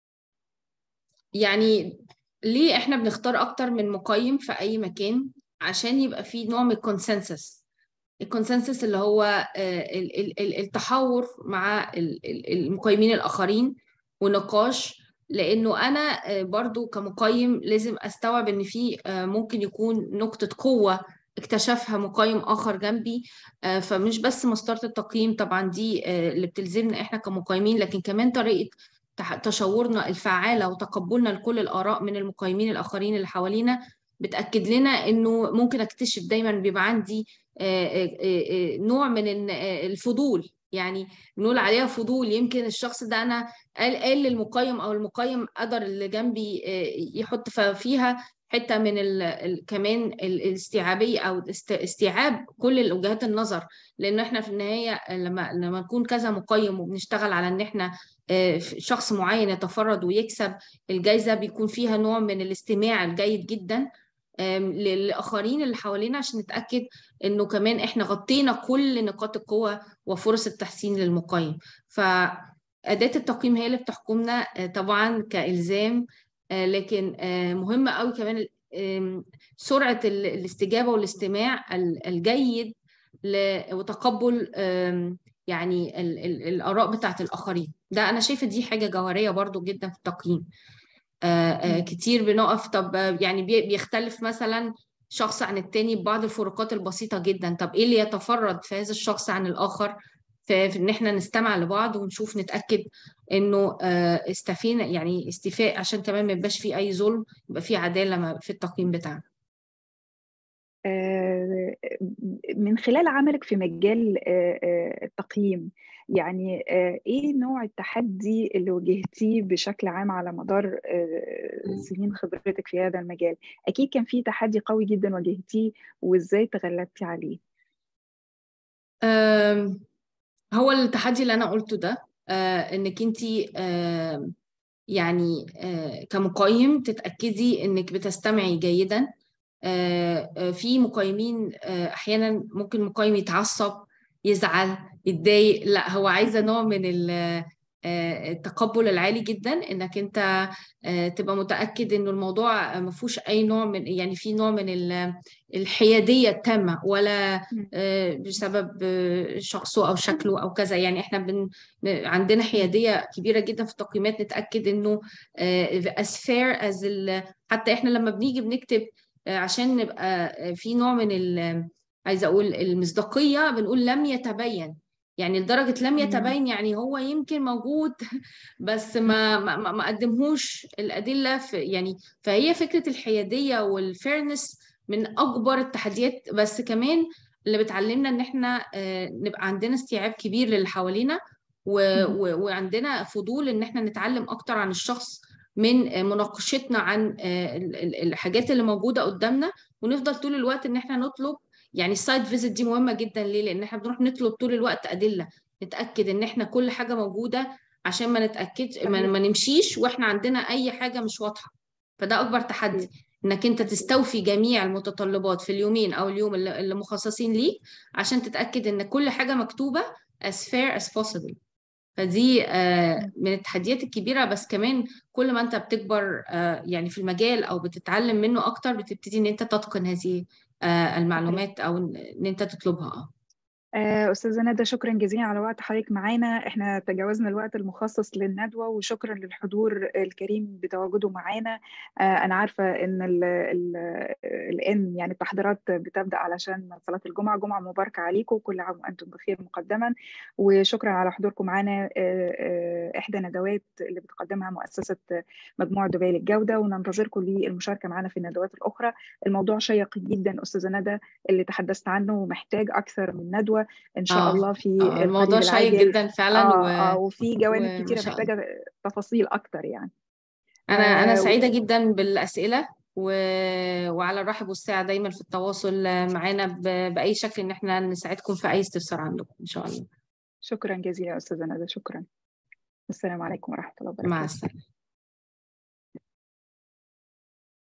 يعني ليه احنا بنختار اكتر من مقيم في اي مكان عشان يبقى في نوع من الكونسنسس الكونسنسس اللي هو التحاور مع المقيمين الاخرين ونقاش لانه انا برضو كمقيم لازم استوعب ان في ممكن يكون نقطه قوه اكتشفها مقيم اخر جنبي فمش بس مسطره التقييم طبعا دي اللي بتلزمنا احنا كمقيمين لكن كمان طريقه تشاورنا الفعاله وتقبلنا لكل الاراء من المقيمين الاخرين اللي حوالينا بتاكد لنا انه ممكن اكتشف دايما بيبقى عندي نوع من الفضول يعني بنقول عليها فضول يمكن الشخص ده انا قال قال للمقيم او المقيم قدر اللي جنبي يحط فيها حته من ال ال كمان الاستيعابيه او استيعاب كل وجهات النظر لان احنا في النهايه لما لما نكون كذا مقيم وبنشتغل على ان احنا شخص معين يتفرد ويكسب الجائزه بيكون فيها نوع من الاستماع الجيد جدا للاخرين اللي حوالينا عشان نتاكد انه كمان احنا غطينا كل نقاط القوه وفرص التحسين للمقيم فاداه التقييم هي اللي بتحكمنا طبعا كالزام لكن مهمه قوي كمان سرعه الاستجابه والاستماع الجيد وتقبل يعني الاراء بتاعت الاخرين ده انا شايفه دي حاجه جوهريه برضو جدا في التقييم آآ آآ كتير بنقف طب يعني بيختلف مثلا شخص عن التاني ببعض الفروقات البسيطة جدا طب ايه اللي يتفرد في هذا الشخص عن الآخر في, في ان احنا نستمع لبعض ونشوف نتأكد انه استفينا يعني استيفاء عشان كمان ما يبقاش فيه اي ظلم يبقى فيه عدالة في التقييم بتاعنا من خلال عملك في مجال التقييم يعني ايه نوع التحدي اللي واجهتيه بشكل عام على مدار سنين خبرتك في هذا المجال اكيد كان في تحدي قوي جدا واجهتيه وازاي تغلبتي عليه هو التحدي اللي انا قلته ده انك انت يعني كمقيم تتاكدي انك بتستمعي جيدا في مقيمين احيانا ممكن مقيم يتعصب يزعل يتضايق لا هو عايزه نوع من التقبل العالي جدا انك انت تبقى متاكد انه الموضوع ما فيهوش اي نوع من يعني في نوع من الحياديه التامه ولا بسبب شخصه او شكله او كذا يعني احنا بن عندنا حياديه كبيره جدا في التقييمات نتاكد انه as fair as حتى احنا لما بنيجي بنكتب عشان نبقى في نوع من ال عايزه اقول المصداقيه بنقول لم يتبين يعني لدرجه لم يتبين يعني هو يمكن موجود بس ما ما, ما قدمهوش الادله في يعني فهي فكره الحياديه والفيرنس من اكبر التحديات بس كمان اللي بتعلمنا ان احنا نبقى عندنا استيعاب كبير للي حوالينا وعندنا فضول ان احنا نتعلم اكتر عن الشخص من مناقشتنا عن الحاجات اللي موجوده قدامنا ونفضل طول الوقت ان احنا نطلب يعني السايد فيزيت دي مهمه جدا ليه لان احنا بنروح نطلب طول الوقت ادله نتاكد ان احنا كل حاجه موجوده عشان ما نتاكدش ما, ما نمشيش واحنا عندنا اي حاجه مش واضحه فده اكبر تحدي انك انت تستوفي جميع المتطلبات في اليومين او اليوم اللي, اللي مخصصين ليك عشان تتاكد ان كل حاجه مكتوبه as fair as possible فدي من التحديات الكبيره بس كمان كل ما انت بتكبر يعني في المجال او بتتعلم منه اكتر بتبتدي ان انت تتقن هذه المعلومات او ان انت تطلبها أستاذة ندى شكرا جزيلا على وقت حضرتك معانا احنا تجاوزنا الوقت المخصص للندوة وشكرا للحضور الكريم بتواجده معانا أنا عارفة إن ال ال الآن يعني التحضيرات بتبدأ علشان صلاة الجمعة جمعة مباركة عليكم كل عام وأنتم بخير مقدما وشكرا على حضوركم معانا إحدى ندوات اللي بتقدمها مؤسسة مجموعة دبي للجودة وننتظركم للمشاركة معنا في الندوات الأخرى الموضوع شيق جدا أستاذة ندى اللي تحدثت عنه ومحتاج أكثر من ندوة ان شاء آه. الله في آه. الموضوع شيق جدا فعلا آه. و... آه. وفي جوانب و... كتيره محتاجه تفاصيل اكتر يعني انا آه. انا سعيده و... جدا بالاسئله و... وعلى الرحب والسعه دايما في التواصل معانا ب... باي شكل ان احنا نساعدكم في اي استفسار عندكم ان شاء الله شكرا جزيلا استاذه ندى شكرا السلام عليكم ورحمه الله وبركاته مع السلامه